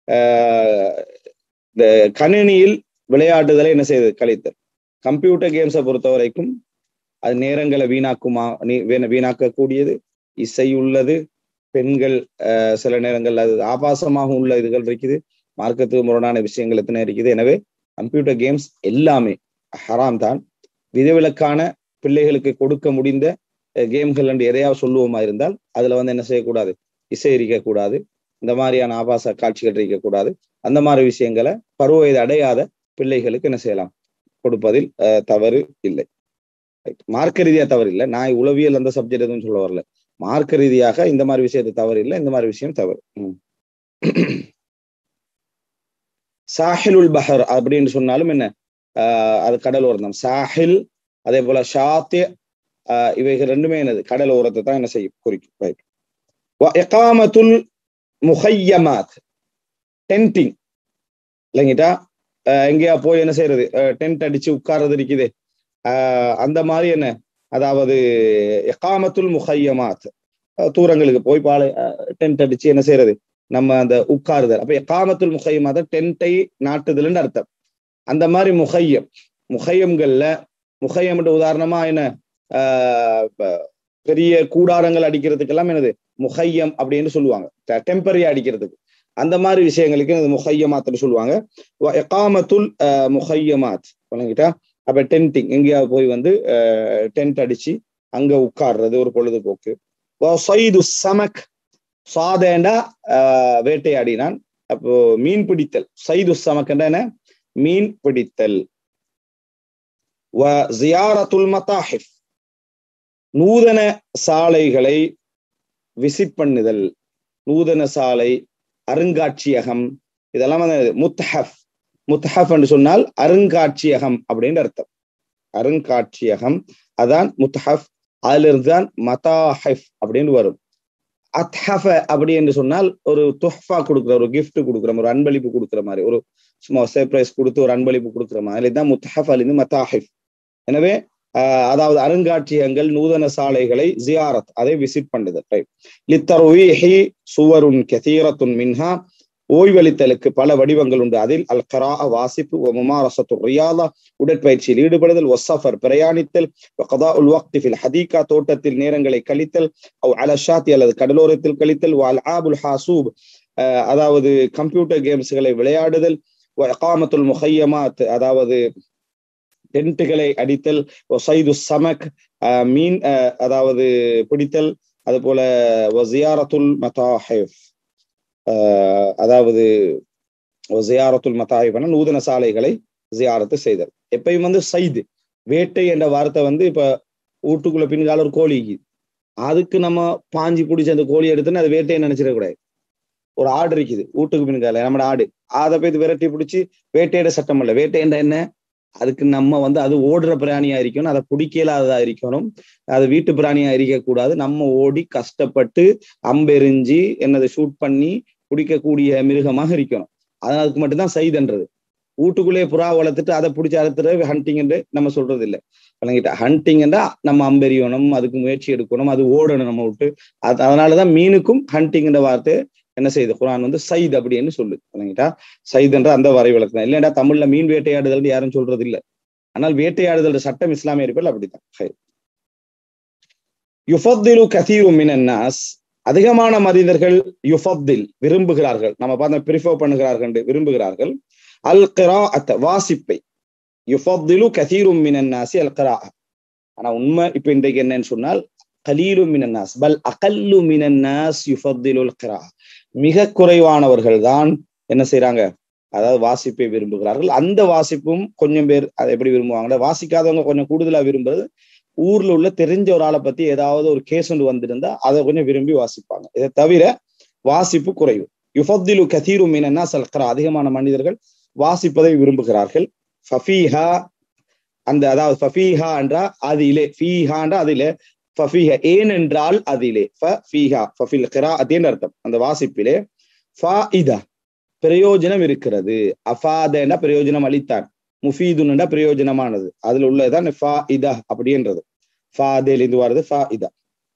இந்த கணினியில் விளையாட்டுதலை என்ன செய்யுது கழித்தல் கம்ப்யூட்டர் கேம்ஸை பொறுத்த வரைக்கும் அது நேரங்களை வீணாக்குமா வீணாக்கக்கூடியது இசை உள்ளது பெண்கள் சில நேரங்கள் அது ஆபாசமாக உள்ள இதுகள் இருக்குது மார்க்கத்துக்கு முரணான விஷயங்கள் எத்தனை இருக்குது எனவே கம்ப்யூட்டர் கேம்ஸ் எல்லாமே ஹராம் தான் விதிவிலக்கான பிள்ளைகளுக்கு கொடுக்க முடிந்த கேம்கள் என்று எதையாவது சொல்லுவோமா இருந்தால் அதுல வந்து என்ன செய்யக்கூடாது இசை இருக்கக்கூடாது இந்த மாதிரியான ஆபாச காட்சிகள் இருக்கக்கூடாது அந்த மாதிரி விஷயங்களை பருவ வயது அடையாத பிள்ளைகளுக்கு என்ன செய்யலாம் கொடுப்பதில் தவறு இல்லை மார்க்க ரீதியா தவறு இல்லை நான் உளவியல் அந்த சப்ஜெக்ட் எதுவும் சொல்ல வரல மார்க்க ரீதியாக இந்த மாதிரி விஷயத்து தவறு இல்லை இந்த மாதிரி விஷயம் தவறு சாஹிலுல் பஹர் அப்படின்னு சொன்னாலும் என்ன அது கடல் ஓரம் தான் சாஹில் அதே போல ஷாத்தி இவைகள் ரெண்டுமே என்னது கடல் ஓரத்தை தான் என்ன செய்யும் குறிக்கும் எகாமத்துல் முஹையமாத் டென்டிங் இல்லைங்கிட்டா எங்கேயா போய் என்ன செய்யறது டென்ட் அடிச்சு உட்கார்றது இருக்குது அந்த மாதிரி என்ன அதாவது எகாமத்துல் முஹையமாத் தூரங்களுக்கு போய் பாலை டென்ட் அடிச்சு என்ன செய்யறது நம்ம அந்த உட்காருதல் அப்ப எகாமத்துல் முஹையமாத டென்ட்டை நாட்டுதல்னு அர்த்தம் அந்த மாதிரி முஹையம் முஹையம்கள்ல முஹையம் உதாரணமா என்ன பெரிய கூடாரங்கள் அடிக்கிறதுக்கெல்லாம் என்னது முஹையம் அப்படின்னு சொல்லுவாங்க டெம்பரரியா அடிக்கிறதுக்கு அந்த மாதிரி விஷயங்களுக்கு முஹையமாத்னு சொல்லுவாங்க எகாமத்துல் முஹையமாத் வழங்கிட்டா அப்ப டென்டிங் எங்கேயாவது போய் வந்து டென்ட் அடிச்சு அங்க உட்கார்றது ஒரு பொழுதுபோக்கு சைது சமக் சாதேண்டா வேட்டையாடினான் அப்போ மீன் பிடித்தல் சைது சமக்கண்டா என்ன மீன் பிடித்தல் வ ஜியாரத்துல் மதாஹிஃப் நூதன சாலைகளை விசிட் பண்ணுதல் நூதன சாலை அருங்காட்சியகம் இதெல்லாம் வந்து முத்தஹப் முத்தஹப் என்று சொன்னால் அருங்காட்சியகம் அப்படின்னு அர்த்தம் அருங்காட்சியகம் அதான் முத்தஹப் அதுல இருந்து தான் மதாஹிஃப் அப்படின்னு வரும் அத்ஹஃப அப்படி என்று சொன்னால் ஒரு துஹ்ஃபா கொடுக்குற ஒரு gift கொடுக்குற ஒரு அன்பளிப்பு கொடுக்குற மாதிரி ஒரு சும்மா சர்ப்ரைஸ் கொடுத்து ஒரு அன்பளிப்பு கொடுக்குற மாதிரி தான் முத்தஹப் அலிந்து மதாஹிஃப் எனவே ஆஹ் அதாவது அருங்காட்சியகங்கள் நூதன சாலைகளை ஜியாரத் அதை விசிட் பண்ணுதல் ரைட் லித்தர்வீஹி சுவருன் கதீரத்துன் மின்ஹா ஓய்வளித்தலுக்கு பல வடிவங்கள் உண்டு அதில் அல் கரா வாசிப்பு முமாரசத்து ரியாதா உடற்பயிற்சியில் ஈடுபடுதல் ஒசஃபர் பிரயாணித்தல் கதா உல் வக்தி ஃபில் ஹதீகா தோட்டத்தில் நேரங்களை கழித்தல் அவ் அலஷாத்தி அல்லது கடலோரத்தில் கழித்தல் வால் ஆபுல் ஹாசூப் அதாவது கம்ப்யூட்டர் கேம்ஸ்களை விளையாடுதல் காமத்துல் முஹையமாத் அதாவது டென்ட்டுகளை அடித்தல் ஒசைது சமக் மீன் அதாவது பிடித்தல் அது போல ஜியாரத்துல் மதாஹிஃப் அதாவது ஜியாரத்துல் மதாஹிஃப்னா நூதன சாலைகளை ஜியாரத்து செய்தல் எப்பயும் வந்து சைது வேட்டை என்ற வார்த்தை வந்து இப்ப வீட்டுக்குள்ள பின்கால ஒரு கோழிக்கு அதுக்கு நம்ம பாஞ்சி பிடிச்ச அந்த கோழி எடுத்துன்னு அது வேட்டையை நினைச்சிடக்கூடாது ஒரு ஆடு இருக்குது வீட்டுக்கு பின்கால நம்மட ஆடு அதை போய் விரட்டி பிடிச்சி வேட்டையிட சட்டம் இல்லை வேட்டைன்ற என்ன அதுக்கு நம்ம வந்து அது ஓடுற பிராணியா இருக்கணும் அதை பிடிக்கலாததா இருக்கணும் அது வீட்டு பிராணியா இருக்கக்கூடாது நம்ம ஓடி கஷ்டப்பட்டு அம்பெறிஞ்சி என்னதை ஷூட் பண்ணி பிடிக்கக்கூடிய மிருகமாக இருக்கணும் அதனால அதுக்கு மட்டும்தான் சைதுன்றது வீட்டுக்குள்ளேயே புறா வளர்த்துட்டு அதை பிடிச்சி அறுத்துறது ஹண்டிங் என்று நம்ம சொல்றது இல்லை விளங்கிட்ட ஹண்டிங்னா நம்ம அம்பெறியணும் அதுக்கு முயற்சி எடுக்கணும் அது ஓடணும் நம்ம விட்டு அது அதனாலதான் மீனுக்கும் ஹண்டிங்ன்ற வார்த்தை என்ன செய்யுது குரான் வந்து சைத் அப்படின்னு சொல்லு விளங்கிட்டா சைதுன்ற அந்த வரை விளக்கம் இல்லைடா தமிழ்ல மீன் வேட்டையாடுதல் யாரும் சொல்றது இல்லை ஆனால் வேட்டையாடுதல் சட்டம் இஸ்லாமிய இருப்பில் அப்படித்தான் யுஃபத்திலு கதீரு மினன்னாஸ் அதிகமான மனிதர்கள் யுஃபத்தில் விரும்புகிறார்கள் நம்ம பார்த்த பிரிஃபர் பண்ணுகிறார்கள் விரும்புகிறார்கள் அல் கிரா அத்த வாசிப்பை யுஃபத்திலு கதீரும் மினன்னாசி அல் கிரா ஆனா உண்மை இப்ப இன்றைக்கு என்னன்னு சொன்னால் கலீலு மினன்னாஸ் பல் அகல்லு மினன்னாஸ் யுஃபத்திலுல் கிரா மிக குறைவானவர்கள் தான் என்ன செய்யறாங்க அதாவது வாசிப்பை விரும்புகிறார்கள் அந்த வாசிப்பும் கொஞ்சம் பேர் அதை எப்படி விரும்புவாங்க வாசிக்காதவங்க கொஞ்சம் கூடுதலா விரும்புறது ஊர்ல உள்ள தெரிஞ்ச ஒரு ஆளை பத்தி ஏதாவது ஒரு கேஸ் ஒன்று வந்திருந்தா அதை கொஞ்சம் விரும்பி வாசிப்பாங்க இதை தவிர வாசிப்பு குறைவு யுஃபத்திலு கதீரு மீனன்னா சல்கரா அதிகமான மனிதர்கள் வாசிப்பதை விரும்புகிறார்கள் ஃபஃபீஹா அந்த அதாவது ஃபஃபீஹா என்றா அதிலே ஃபீஹா என்றா அதிலே ஃபஃபீஹ ஏனென்றால் அதிலே ஃபீஹா ஃபஃபில் கிரா அதேன்னு அர்த்தம் அந்த வாசிப்பிலே ஃபா பிரயோஜனம் இருக்கிறது அஃபாதனா பிரயோஜனம் அளித்தான் முஃபீதுன்னா பிரயோஜனமானது அதுல உள்ளதுதான் ஃபா இதா அப்படின்றது ஃபாதேல் இது வருது ஃபா இதா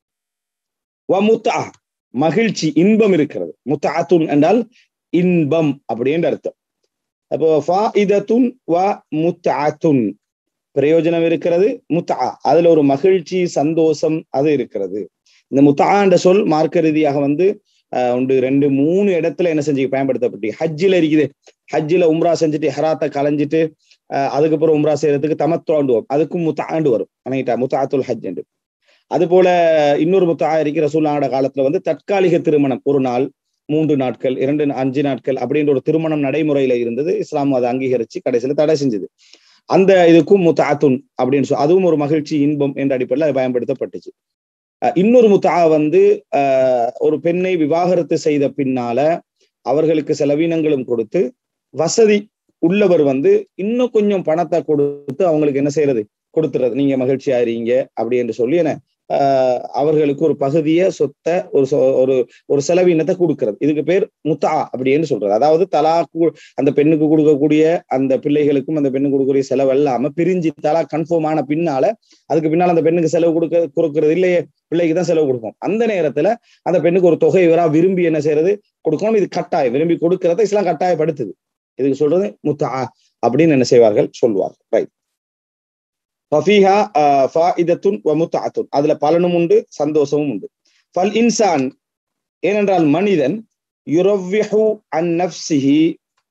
முத்தா மகிழ்ச்சி இன்பம் இருக்கிறது முத்தாத்துன் என்றால் இன்பம் அப்படின்ற அர்த்தம் அப்போ ஃபா இதத்துன் வ முத்தாத்துன் பிரயோஜனம் இருக்கிறது முத்தா அதுல ஒரு மகிழ்ச்சி சந்தோஷம் அது இருக்கிறது இந்த முத்தா என்ற சொல் மார்க்க ரீதியாக வந்து உண்டு ரெண்டு மூணு இடத்துல என்ன செஞ்சு பயன்படுத்தப்பட்டு ஹஜ்ஜில் இருக்குது ஹஜ்ஜில் உம்ரா செஞ்சுட்டு ஹராத்தை களைஞ்சிட்டு அதுக்கப்புறம் உம்ரா செய்யறதுக்கு தமத்துவாண்டுவோம் அதுக்கும் முத்தாண்டு வரும் அணையிட்டா முத்தாத்துல் ஹஜ் என்று அது போல இன்னொரு முத்தா இருக்கிற ரசூல்லாவோட காலத்துல வந்து தற்காலிக திருமணம் ஒரு நாள் மூன்று நாட்கள் இரண்டு அஞ்சு நாட்கள் அப்படின்ற ஒரு திருமணம் நடைமுறையில இருந்தது இஸ்லாம் அதை அங்கீகரிச்சு கடைசியில தடை செஞ்சது அந்த இதுக்கும் முத்தாத்துன் அப்படின்னு சொல்லி அதுவும் ஒரு மகிழ்ச்சி இன்பம் என்ற அடிப்படையில் அது பயன்படுத்தப்பட்டுச்சு இன்னொரு முத்தா வந்து ஒரு பெண்ணை விவாகரத்து செய்த பின்னால அவர்களுக்கு செலவீனங்களும் கொடுத்து வசதி உள்ளவர் வந்து இன்னும் கொஞ்சம் பணத்தை கொடுத்து அவங்களுக்கு என்ன செய்யறது கொடுத்துறது நீங்க மகிழ்ச்சி ஆறீங்க அப்படி என்று சொல்லி என்ன அவர்களுக்கு ஒரு பகுதிய சொத்தை ஒரு ஒரு ஒரு செலவினத்தை கொடுக்கறது இதுக்கு பேர் முத்தா அப்படின்னு சொல்றது அதாவது தலா அந்த பெண்ணுக்கு கொடுக்கக்கூடிய அந்த பிள்ளைகளுக்கும் அந்த பெண்ணுக்கு கொடுக்கக்கூடிய செலவு இல்லாம பிரிஞ்சு தலா கன்ஃபார்ம் ஆன பின்னால அதுக்கு பின்னால அந்த பெண்ணுக்கு செலவு கொடுக்க கொடுக்கறது இல்லையே பிள்ளைக்கு தான் செலவு கொடுக்கும் அந்த நேரத்துல அந்த பெண்ணுக்கு ஒரு தொகை இவரா விரும்பி என்ன செய்யறது கொடுக்கணும் இது கட்டாயம் விரும்பி கொடுக்கறத இஸ்லாம் கட்டாயப்படுத்துது இதுக்கு சொல்றது முத்தா அப்படின்னு என்ன செய்வார்கள் சொல்லுவார்கள் ரைட் ஃபஃபீஹா ஃபாயிதத்துன் வ முத்தாத்துன் அதுல பலனும் உண்டு சந்தோஷமும் உண்டு ஃபல் இன்சான் ஏனென்றால் மனிதன் யுரவ்யஹு அன் நஃப்சிஹி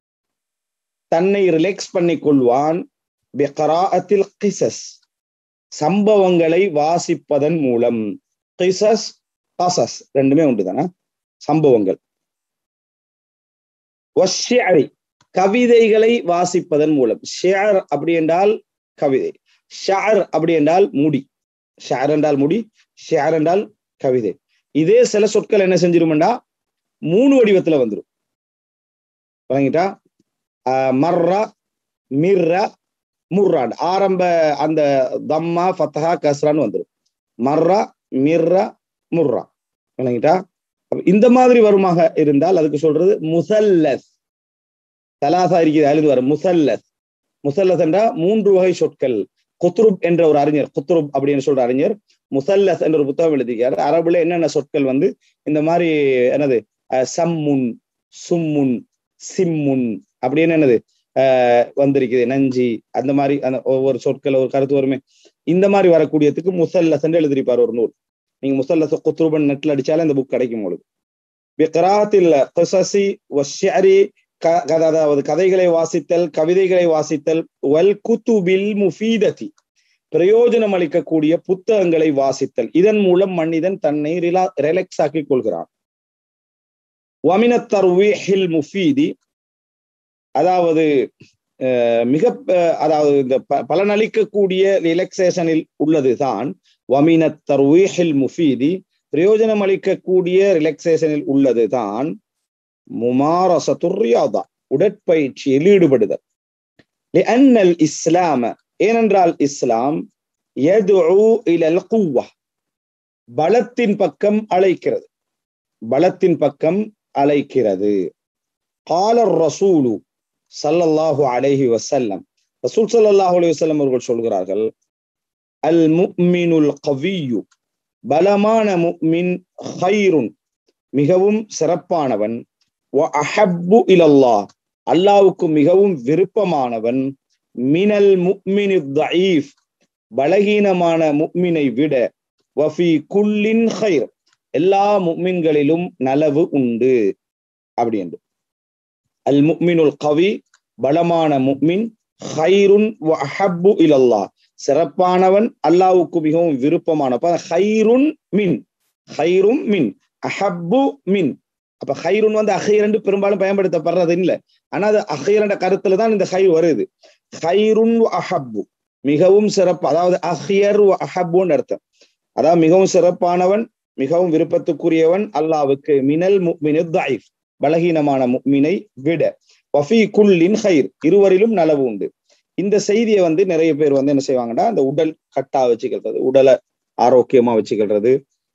தன்னை ரிலாக்ஸ் பண்ணிக் கொள்வான் பிகராஅத்தில் கிசஸ் சம்பவங்களை வாசிப்பதன் மூலம் கிசஸ் கசஸ் ரெண்டுமே உண்டு தானே சம்பவங்கள் கவிதைகளை வாசிப்பதன் மூலம் ஷேர் அப்படி என்றால் கவிதை ஷார் அப்படி என்றால் முடி ஷார் என்றால் முடி ஷார் என்றால் கவிதை இதே சில சொற்கள் என்ன செஞ்சிருமெண்டா மூணு வடிவத்துல வந்துடும் வழங்கிட்டா மர்ரா மிர்ரா முர்ரான் ஆரம்ப அந்த தம்மா ஃபத்தஹா கஸ்ரான்னு வந்துடும் மர்ரா மிர்ரா முர்ரா வழங்கிட்டா இந்த மாதிரி வருமாக இருந்தால் அதுக்கு சொல்றது முசல்லஸ் தலாசா இருக்குது அழுது வரும் முசல்லஸ் முசல்லஸ் என்றா மூன்று வகை சொற்கள் குத்ருப் என்ற ஒரு அறிஞர் குத்ருப் அப்படின்னு சொல்ற அறிஞர் முசல்லஸ் என்ற ஒரு புத்தகம் எழுதியிருக்காரு அரபுல என்னென்ன சொற்கள் வந்து இந்த மாதிரி என்னது சம்முன் சும்முன் சிம்முன் அப்படின்னு என்னது ஆஹ் வந்திருக்குது நஞ்சி அந்த மாதிரி அந்த ஒவ்வொரு சொற்கள் ஒரு கருத்து வருமே இந்த மாதிரி வரக்கூடியதுக்கு முசல்லஸ் என்று எழுதிருப்பார் ஒரு நூல் நீங்க முசல்லஸ் குத்ருபன் நெட்ல அடிச்சாலே இந்த புக் கிடைக்கும் உங்களுக்கு பிக்ராத்தில் கிசசி வஷ்யரி அதாவது கதைகளை வாசித்தல் கவிதைகளை வாசித்தல் வல் குத்துபில் முஃபீததி பிரயோஜனம் அளிக்கக்கூடிய புத்தகங்களை வாசித்தல் இதன் மூலம் மனிதன் தன்னை ரிலா ரிலாக்ஸ் ஆக்கிக் கொள்கிறான் வமினத்தர்வீஹில் முஃபீதி அதாவது மிக அதாவது இந்த பலனளிக்கக்கூடிய ரிலாக்சேஷனில் உள்ளதுதான் வமினத்தர்வீஹில் முஃபீதி பிரயோஜனம் அளிக்கக்கூடிய ரிலாக்சேஷனில் உள்ளதுதான் முமாரசத்துர்யாதா உடற்பயிற்சியில் ஈடுபடுதல் அன்னல் இஸ்லாம ஏனென்றால் இஸ்லாம் இலல் குவா பலத்தின் பக்கம் அழைக்கிறது பலத்தின் பக்கம் அழைக்கிறது காலர் ரசூலு சல்லல்லாஹு அலைஹி வசல்லம் ரசூல் சல்லாஹூ அலி வசல்லம் அவர்கள் சொல்கிறார்கள் அல் முக்மினுல் கவியு பலமான முக்மின் ஹைருன் மிகவும் சிறப்பானவன் அஹப்பு இலல்லா அல்லாவுக்கு மிகவும் விருப்பமானவன் மினல் முக்மினி தயீஃப் பலகீனமான முக்மினை விட வஃபி குல்லின் ஹைர் எல்லா முக்மின்களிலும் நலவு உண்டு அப்படி என்று அல் முக்மினுல் கவி பலமான முக்மின் ஹைருன் அஹப்பு இலல்லா சிறப்பானவன் அல்லாவுக்கு மிகவும் விருப்பமான ஹைருன் மின் ஹைரும் மின் அஹப்பு மின் அப்ப ஹைருன் வந்து அஹைரண்டு பெரும்பாலும் பயன்படுத்தப்படுறது இல்லை ஆனா அது அஹைரண்ட கருத்துல தான் இந்த ஹை வருது ஹைருன் அஹப்பு மிகவும் சிறப்பு அதாவது அஹியர் அஹப்புன்னு அர்த்தம் அதாவது மிகவும் சிறப்பானவன் மிகவும் விருப்பத்துக்குரியவன் அல்லாவுக்கு மினல் முக்மினு பலகீனமான முக்மினை விட வஃபி குல்லின் ஹைர் இருவரிலும் நலவு உண்டு இந்த செய்தியை வந்து நிறைய பேர் வந்து என்ன செய்வாங்கன்னா அந்த உடல் கட்டா வச்சுக்கிறது உடலை ஆரோக்கியமா வச்சுக்கிறது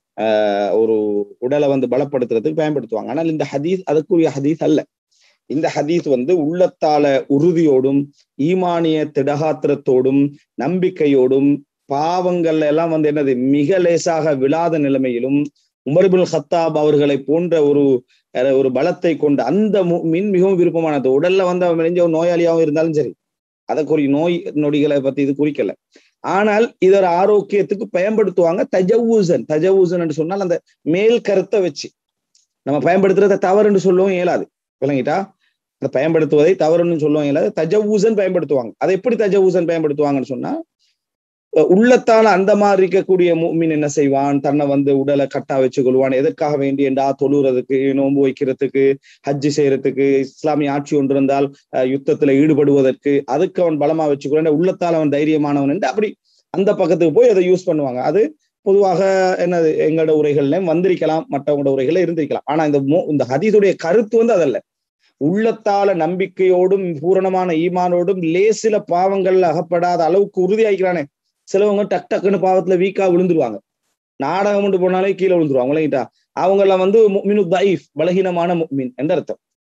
ஆஹ் ஒரு உடலை வந்து பலப்படுத்துறதுக்கு பயன்படுத்துவாங்க ஆனால் இந்த ஹதீஸ் அதுக்குரிய ஹதீஸ் அல்ல இந்த ஹதீஸ் வந்து உள்ளத்தால உறுதியோடும் ஈமானிய திடகாத்திரத்தோடும் நம்பிக்கையோடும் பாவங்கள்ல எல்லாம் வந்து என்னது மிக லேசாக விழாத நிலைமையிலும் உமர்புல் ஹத்தாப் அவர்களை போன்ற ஒரு ஒரு பலத்தை கொண்ட அந்த மீன் மிகவும் விருப்பமானது உடல்ல வந்து அவன் மெலிஞ்ச ஒரு நோயாளியாகவும் இருந்தாலும் சரி அதற்குரிய நோய் நொடிகளை பத்தி இது குறிக்கல ஆனால் இதோட ஆரோக்கியத்துக்கு பயன்படுத்துவாங்க தஜவூசன் தஜவூசன் என்று சொன்னால் அந்த மேல் கருத்தை வச்சு நம்ம பயன்படுத்துறத தவறு என்று சொல்லவும் இயலாது விளங்கிட்டா அந்த பயன்படுத்துவதை தவறுன்னு சொல்லவும் இயலாது தஜவூசன் பயன்படுத்துவாங்க அதை எப்படி தஜவூசன் பயன்படுத்துவாங்கன்னு சொன்னா உள்ளத்தால அந்த மாதிரி இருக்கக்கூடிய மீன் என்ன செய்வான் தன்னை வந்து உடலை கட்டா வச்சு கொள்வான் எதற்காக வேண்டி என்றா தொழுறதுக்கு நோன்பு வைக்கிறதுக்கு ஹஜ்ஜு செய்யறதுக்கு இஸ்லாமிய ஆட்சி ஒன்று இருந்தால் யுத்தத்துல ஈடுபடுவதற்கு அதுக்கு அவன் பலமா வச்சுக்கொள்ள உள்ளத்தால் அவன் தைரியமானவன் என்று அப்படி அந்த பக்கத்துக்கு போய் அதை யூஸ் பண்ணுவாங்க அது பொதுவாக என்னது எங்களோட உரைகள்லயும் வந்திருக்கலாம் மற்றவங்களோட உரைகள்ல இருந்திருக்கலாம் ஆனா இந்த இந்த ஹதீஸுடைய கருத்து வந்து அதல்ல உள்ளத்தால நம்பிக்கையோடும் பூரணமான ஈமானோடும் லேசில பாவங்கள்ல அகப்படாத அளவுக்கு உறுதியாகிறானே சிலவங்க டக் டக்குன்னு பாவத்துல வீக்கா விழுந்துருவாங்க நாடகம் கொண்டு போனாலே கீழே விழுந்துருவாங்க விளங்கிட்டா அவங்க எல்லாம் வந்து மினு தைஃப் பலகீனமான மீன் என்ற அர்த்தம்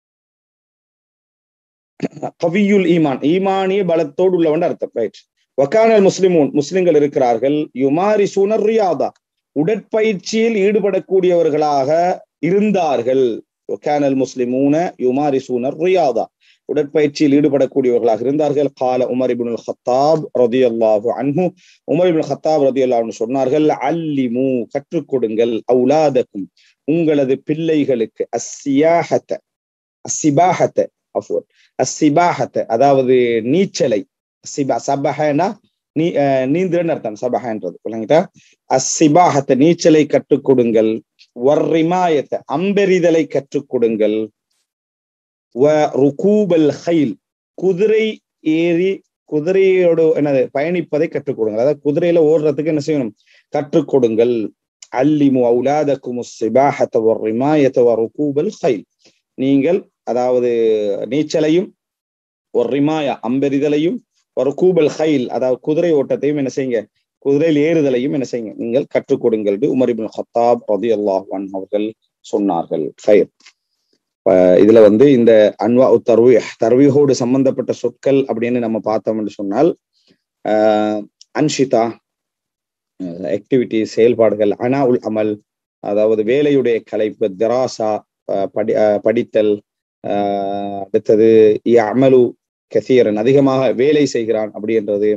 கவியுல் ஈமான் ஈமானிய பலத்தோடு உள்ளவன் அர்த்தம் ரைட் வக்கானல் முஸ்லிமூன் முஸ்லிம்கள் இருக்கிறார்கள் யுமாரி சுனர் ரியாதா உடற்பயிற்சியில் ஈடுபடக்கூடியவர்களாக இருந்தார்கள் வக்கானல் முஸ்லிமூன யுமாரி சுனர் ரியாதா உடற்பயிற்சியில் ஈடுபடக்கூடியவர்களாக இருந்தார்கள் கால உமர் இபுல் ஹத்தாப் ரதி அல்லாஹு அன்ஹு உமர் இபுல் ஹத்தாப் ரதி அல்லாஹ் சொன்னார்கள் அல்லிமு கற்றுக் கொடுங்கள் அவுலாதக்கும் உங்களது பிள்ளைகளுக்கு அஸ்ஸியாஹத்த அஸ்ஸிபாஹத்த அஃபோர் அஸ்ஸிபாஹத்த அதாவது நீச்சலை சிபா சபஹனா நீ நீந்திரன் அர்த்தம் சபஹன்றது விளங்கிட்டா அஸ்ஸிபாஹத்த நீச்சலை கற்றுக் கொடுங்கள் வர்ரிமாயத்தை அம்பெறிதலை கற்றுக் கொடுங்கள் ருகூபல் ஹைல் குதிரை ஏறி குதிரையோடு என்னது பயணிப்பதை கற்றுக் கொடுங்கள் அதாவது குதிரையில ஓடுறதுக்கு என்ன செய்யணும் கற்றுக் கொடுங்கள் அல்லிமு அவுலாதக்கும் சிபாஹத்த ரிமாயத்த ருகூபல் ஹைல் நீங்கள் அதாவது நீச்சலையும் ஒரு ரிமாயா அம்பெறிதலையும் ஒரு கூபல் ஹைல் அதாவது குதிரை ஓட்டத்தையும் என்ன செய்யுங்க குதிரையில் ஏறுதலையும் என்ன செய்யுங்க நீங்கள் கற்றுக் கொடுங்கள் உமர் இபின் ஹத்தாப் ரதி அல்லாஹ் அவர்கள் சொன்னார்கள் ஃபைர் இதுல வந்து இந்த அன்வா தர்வி தர்வீகோடு சம்பந்தப்பட்ட சொற்கள் அப்படின்னு நம்ம பார்த்தோம்னு சொன்னால் அன்ஷிதா ஆக்டிவிட்டி செயல்பாடுகள் அனா உல் அமல் அதாவது வேலையுடைய கலைப்பு திராசா படி படித்தல் அடுத்தது அமலு கசீரன் அதிகமாக வேலை செய்கிறான் அப்படின்றது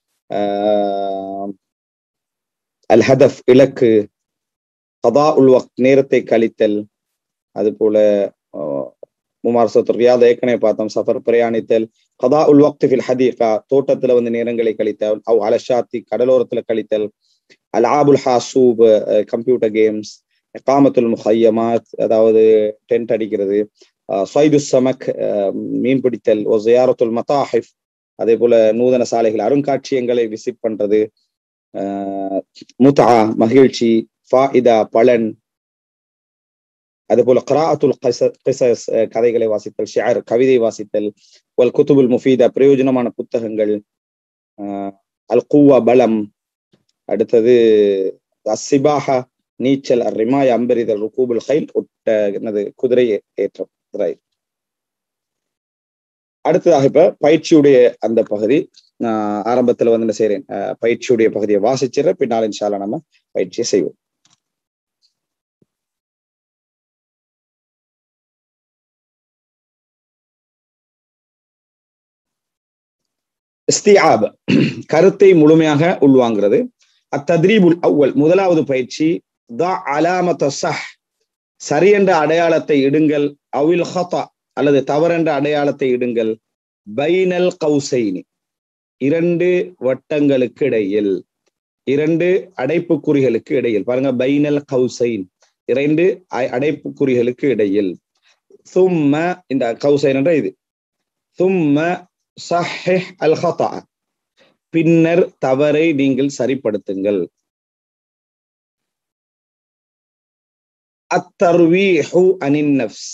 அல் ஹதப் இலக்கு கதா உல் வக் நேரத்தை கழித்தல் அது போல முமாரசத்து ரியாத ஏற்கனவே பார்த்தோம் சஃபர் பிரயாணித்தல் கதா உல் வக்து ஃபில் ஹதீகா தோட்டத்துல வந்து நேரங்களை கழித்தல் அவ் அலஷாத்தி கடலோரத்துல கழித்தல் அல் ஆபுல் ஹாசூப் கம்ப்யூட்டர் கேம்ஸ் காமத்துல் முஹையமாத் அதாவது டென்ட் அடிக்கிறது சைது சமக் மீன் பிடித்தல் ஓ ஜியாரத்துல் மதாஹிஃப் அதே போல நூதன சாலைகள் அருங்காட்சியகங்களை விசிட் பண்றது முத்தா மகிழ்ச்சி ஃபாயிதா பலன் அதே போல கராத்துல் கிசஸ் கதைகளை வாசித்தல் ஷியர் கவிதை வாசித்தல் வல் குத்துபுல் முஃபீதா பிரயோஜனமான புத்தகங்கள் அல் குவா பலம் அடுத்தது அசிபாஹா நீச்சல் ரிமாய் அம்பரிதல் ருகூபுல் ஹைல் ஒட்ட என்னது குதிரை ஏற்றம் ரைட் அடுத்ததாக இப்ப பயிற்சியுடைய அந்த பகுதி நான் ஆரம்பத்துல வந்து என்ன செய்யறேன் பயிற்சியுடைய பகுதியை வாசிச்சிடறேன் பின்னால் இன்ஷால்லா நம்ம பயிற்சியை செய்வோம் இஸ்திஆப் கருத்தை முழுமையாக உள்வாங்கிறது அத்தத்ரீபுல் அவ்வல் முதலாவது பயிற்சி த அலாமத சஹ் சரி என்ற அடையாளத்தை இடுங்கள் அவில் ஹதா அல்லது தவறென்ற அடையாளத்தை இடுங்கள் பைனல் கௌசைனி இரண்டு வட்டங்களுக்கு இடையில் இரண்டு அடைப்புக்குறிகளுக்கு இடையில் பாருங்க பைனல் கௌசைன் இரண்டு அடைப்புக்குறிகளுக்கு இடையில் சும்ம இந்த கௌசைன் என்ற இது சும்ம சஹிஹ் அல் ஹதா பின்னர் தவறை நீங்கள் சரிப்படுத்துங்கள் அத்தர்வீஹு அனின் நஃப்ஸ்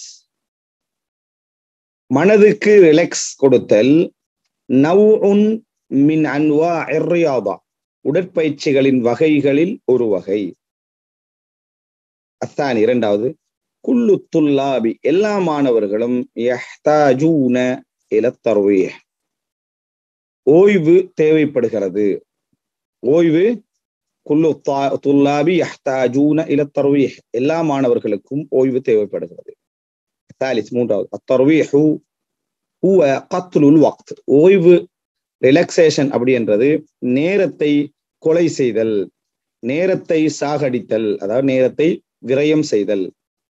மனதுக்கு ரிலாக்ஸ் கொடுத்தல் நவ்உன் மின் அன்வா ரியாதா உடற்பயிற்சிகளின் வகைகளில் ஒரு வகை அத்தான் இரண்டாவது குல்லு துல்லாபி எல்லா மாணவர்களும் யஹ்தாஜூன இல தர்வீஹ் ஓய்வு தேவைப்படுகிறது ஓய்வு குல்லு துல்லாபி யஹ்தாஜூன இல தர்வீஹ் எல்லா மாணவர்களுக்கும் ஓய்வு தேவைப்படுகிறது ثالث மூன்றாவது الترويح هو قتل الوقت ஓய்வு ரிலாக்ஸேஷன் அப்படின்றது நேரத்தை கொலை செய்தல் நேரத்தை சாகடித்தல் அதாவது நேரத்தை விரயம் செய்தல்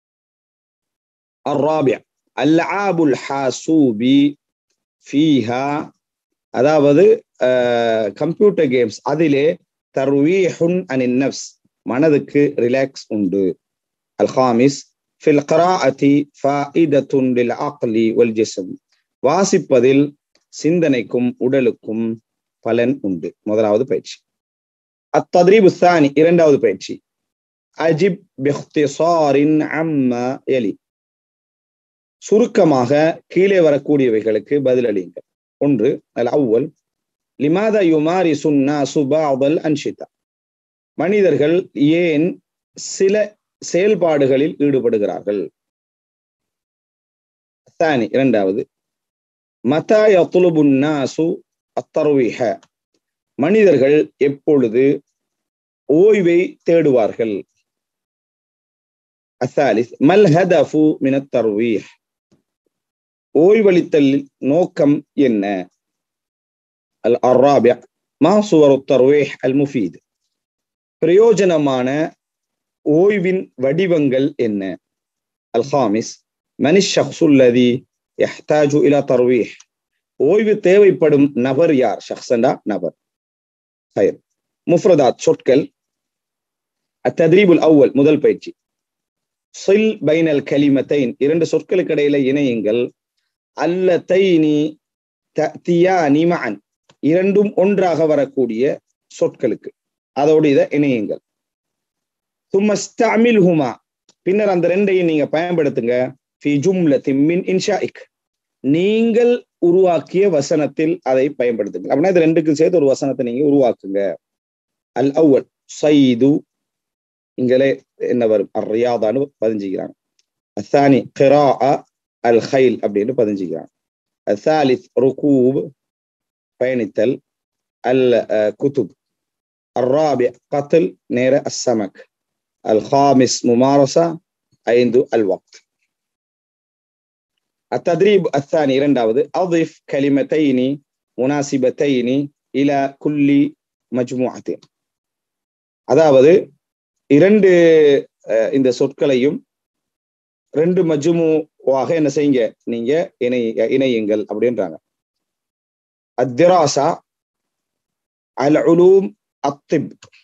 الرابع العاب الحاسوب فيها அதாவது கம்ப்யூட்டர் கேம்ஸ் அதிலே தர்வீஹுன் அனின் நஃப்ஸ் மனதுக்கு ரிலாக்ஸ் உண்டு அல்ஹாமிஸ் ஃபில் கராஅதி ஃபாயிதத்துன் லில் அக்லி வல் ஜிஸ்ம் வாசிப்பதில் சிந்தனைக்கும் உடலுக்கும் பலன் உண்டு முதலாவது பயிற்சி அத்தத்ரீபு சானி இரண்டாவது பயிற்சி அஜிப் பிஹ்திசாரின் அம்மா எலி சுருக்கமாக கீழே வரக்கூடியவைகளுக்கு பதிலளியுங்கள் ஒன்று அல் அவ்வல் லிமாதா யுமாரி சுன்னா சுபாதல் அன்ஷிதா மனிதர்கள் ஏன் சில செயல்பாடுகளில் ஈடுபடுகிறார்கள் தானி இரண்டாவது மதா யத்துலுபுன்னாசு அத்தர்வீஹ மனிதர்கள் எப்பொழுது ஓய்வை தேடுவார்கள் அசாலிஸ் மல் ஹதஃபு மின தர்வீஹ் ஓய்வளித்தல் நோக்கம் என்ன அல் அர்ராபிய மா சுவர் தர்வீஹ் அல் முஃபீத் பிரயோஜனமான ஓய்வின் வடிவங்கள் என்ன அல் ஹாமிஸ் மனிஷ் ஷஹ்சுல்லதி யஹ்தாஜு இலா தர்வீஹ் ஓய்வு தேவைப்படும் நபர் யார் ஷஹ்சண்டா நபர் ஹயர் முஃப்ரதாத் சொற்கள் அத்தத்ரீபுல் அவ்வல் முதல் பயிற்சி சில் பைனல் கலிமத்தைன் இரண்டு சொற்களுக்கு இடையில இணையுங்கள் அல்லத்தைனி தத்தியானி மஅன் இரண்டும் ஒன்றாக வரக்கூடிய சொற்களுக்கு அதோடு இதை இணையுங்கள் தும்மஸ்தமில் ஹுமா பின்னர் அந்த ரெண்டையும் நீங்க பயன்படுத்துங்க ஃபி ஜும்லத்தின் மின் இன்ஷாஇக் நீங்கள் உருவாக்கிய வசனத்தில் அதை பயன்படுத்துங்க அப்படின்னா இது ரெண்டுக்கும் சேர்த்து ஒரு வசனத்தை நீங்க உருவாக்குங்க அல் அவ்வல் சைது இங்களே என்ன வரும் அர்ரியாதான்னு பதிஞ்சுக்கிறாங்க அசானி கிரா அல் ஹைல் அப்படின்னு பதிஞ்சுக்கிறாங்க அசாலித் ருகூப் பயணித்தல் அல் குதுப் الرابع قتل نير السمك الخامس ممارسة ஐந்து الوقت التدريب الثاني இரண்டாவது أضف كلمتين مناسبتين إلى كل مجموعة அதாவது இரண்டு இந்த சொற்களையும் ரெண்டு மஜ்முவாக என்ன செய்யுங்க நீங்க இணை இணையுங்கள் அப்படின்றாங்க அத்திராசா அல் உலூம் الطب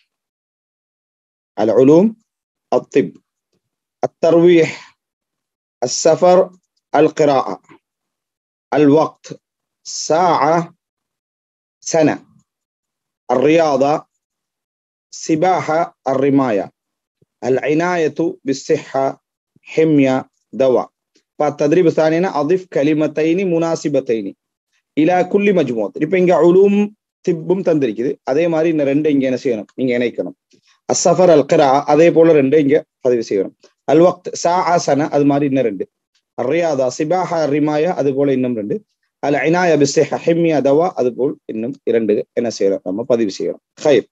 العلوم الطب الترويح السفر القراءة الوقت ساعة سنة الرياضة سباحة الرماية العناية بالصحة حمية دواء فالتدريب الثاني أضف كلمتين مناسبتين إلى كل مجموعة இப்போ இங்க علوم திப்பும் தந்திருக்குது அதே மாதிரி இந்த ரெண்டு இங்க என்ன செய்யணும் நீங்க இணைக்கணும் அசஃபர் அல் கிரா அதே போல ரெண்டு இங்க பதிவு செய்யணும் அல் வக்த் சா ஆசன அது மாதிரி இன்னும் ரெண்டு ரியாதா சிபாஹா ரிமாயா அது போல இன்னும் ரெண்டு அல் ஐனாய பிஸ்ஹ ஹிம்யா தவா அது போல் இன்னும் இரண்டு என்ன செய்யறோம் நம்ம பதிவு செய்யறோம் ஹைர்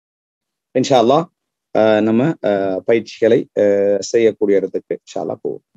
இன்ஷா அல்லா நம்ம பயிற்சிகளை செய்யக்கூடிய இடத்துக்கு இன்ஷா அல்லா போவோம்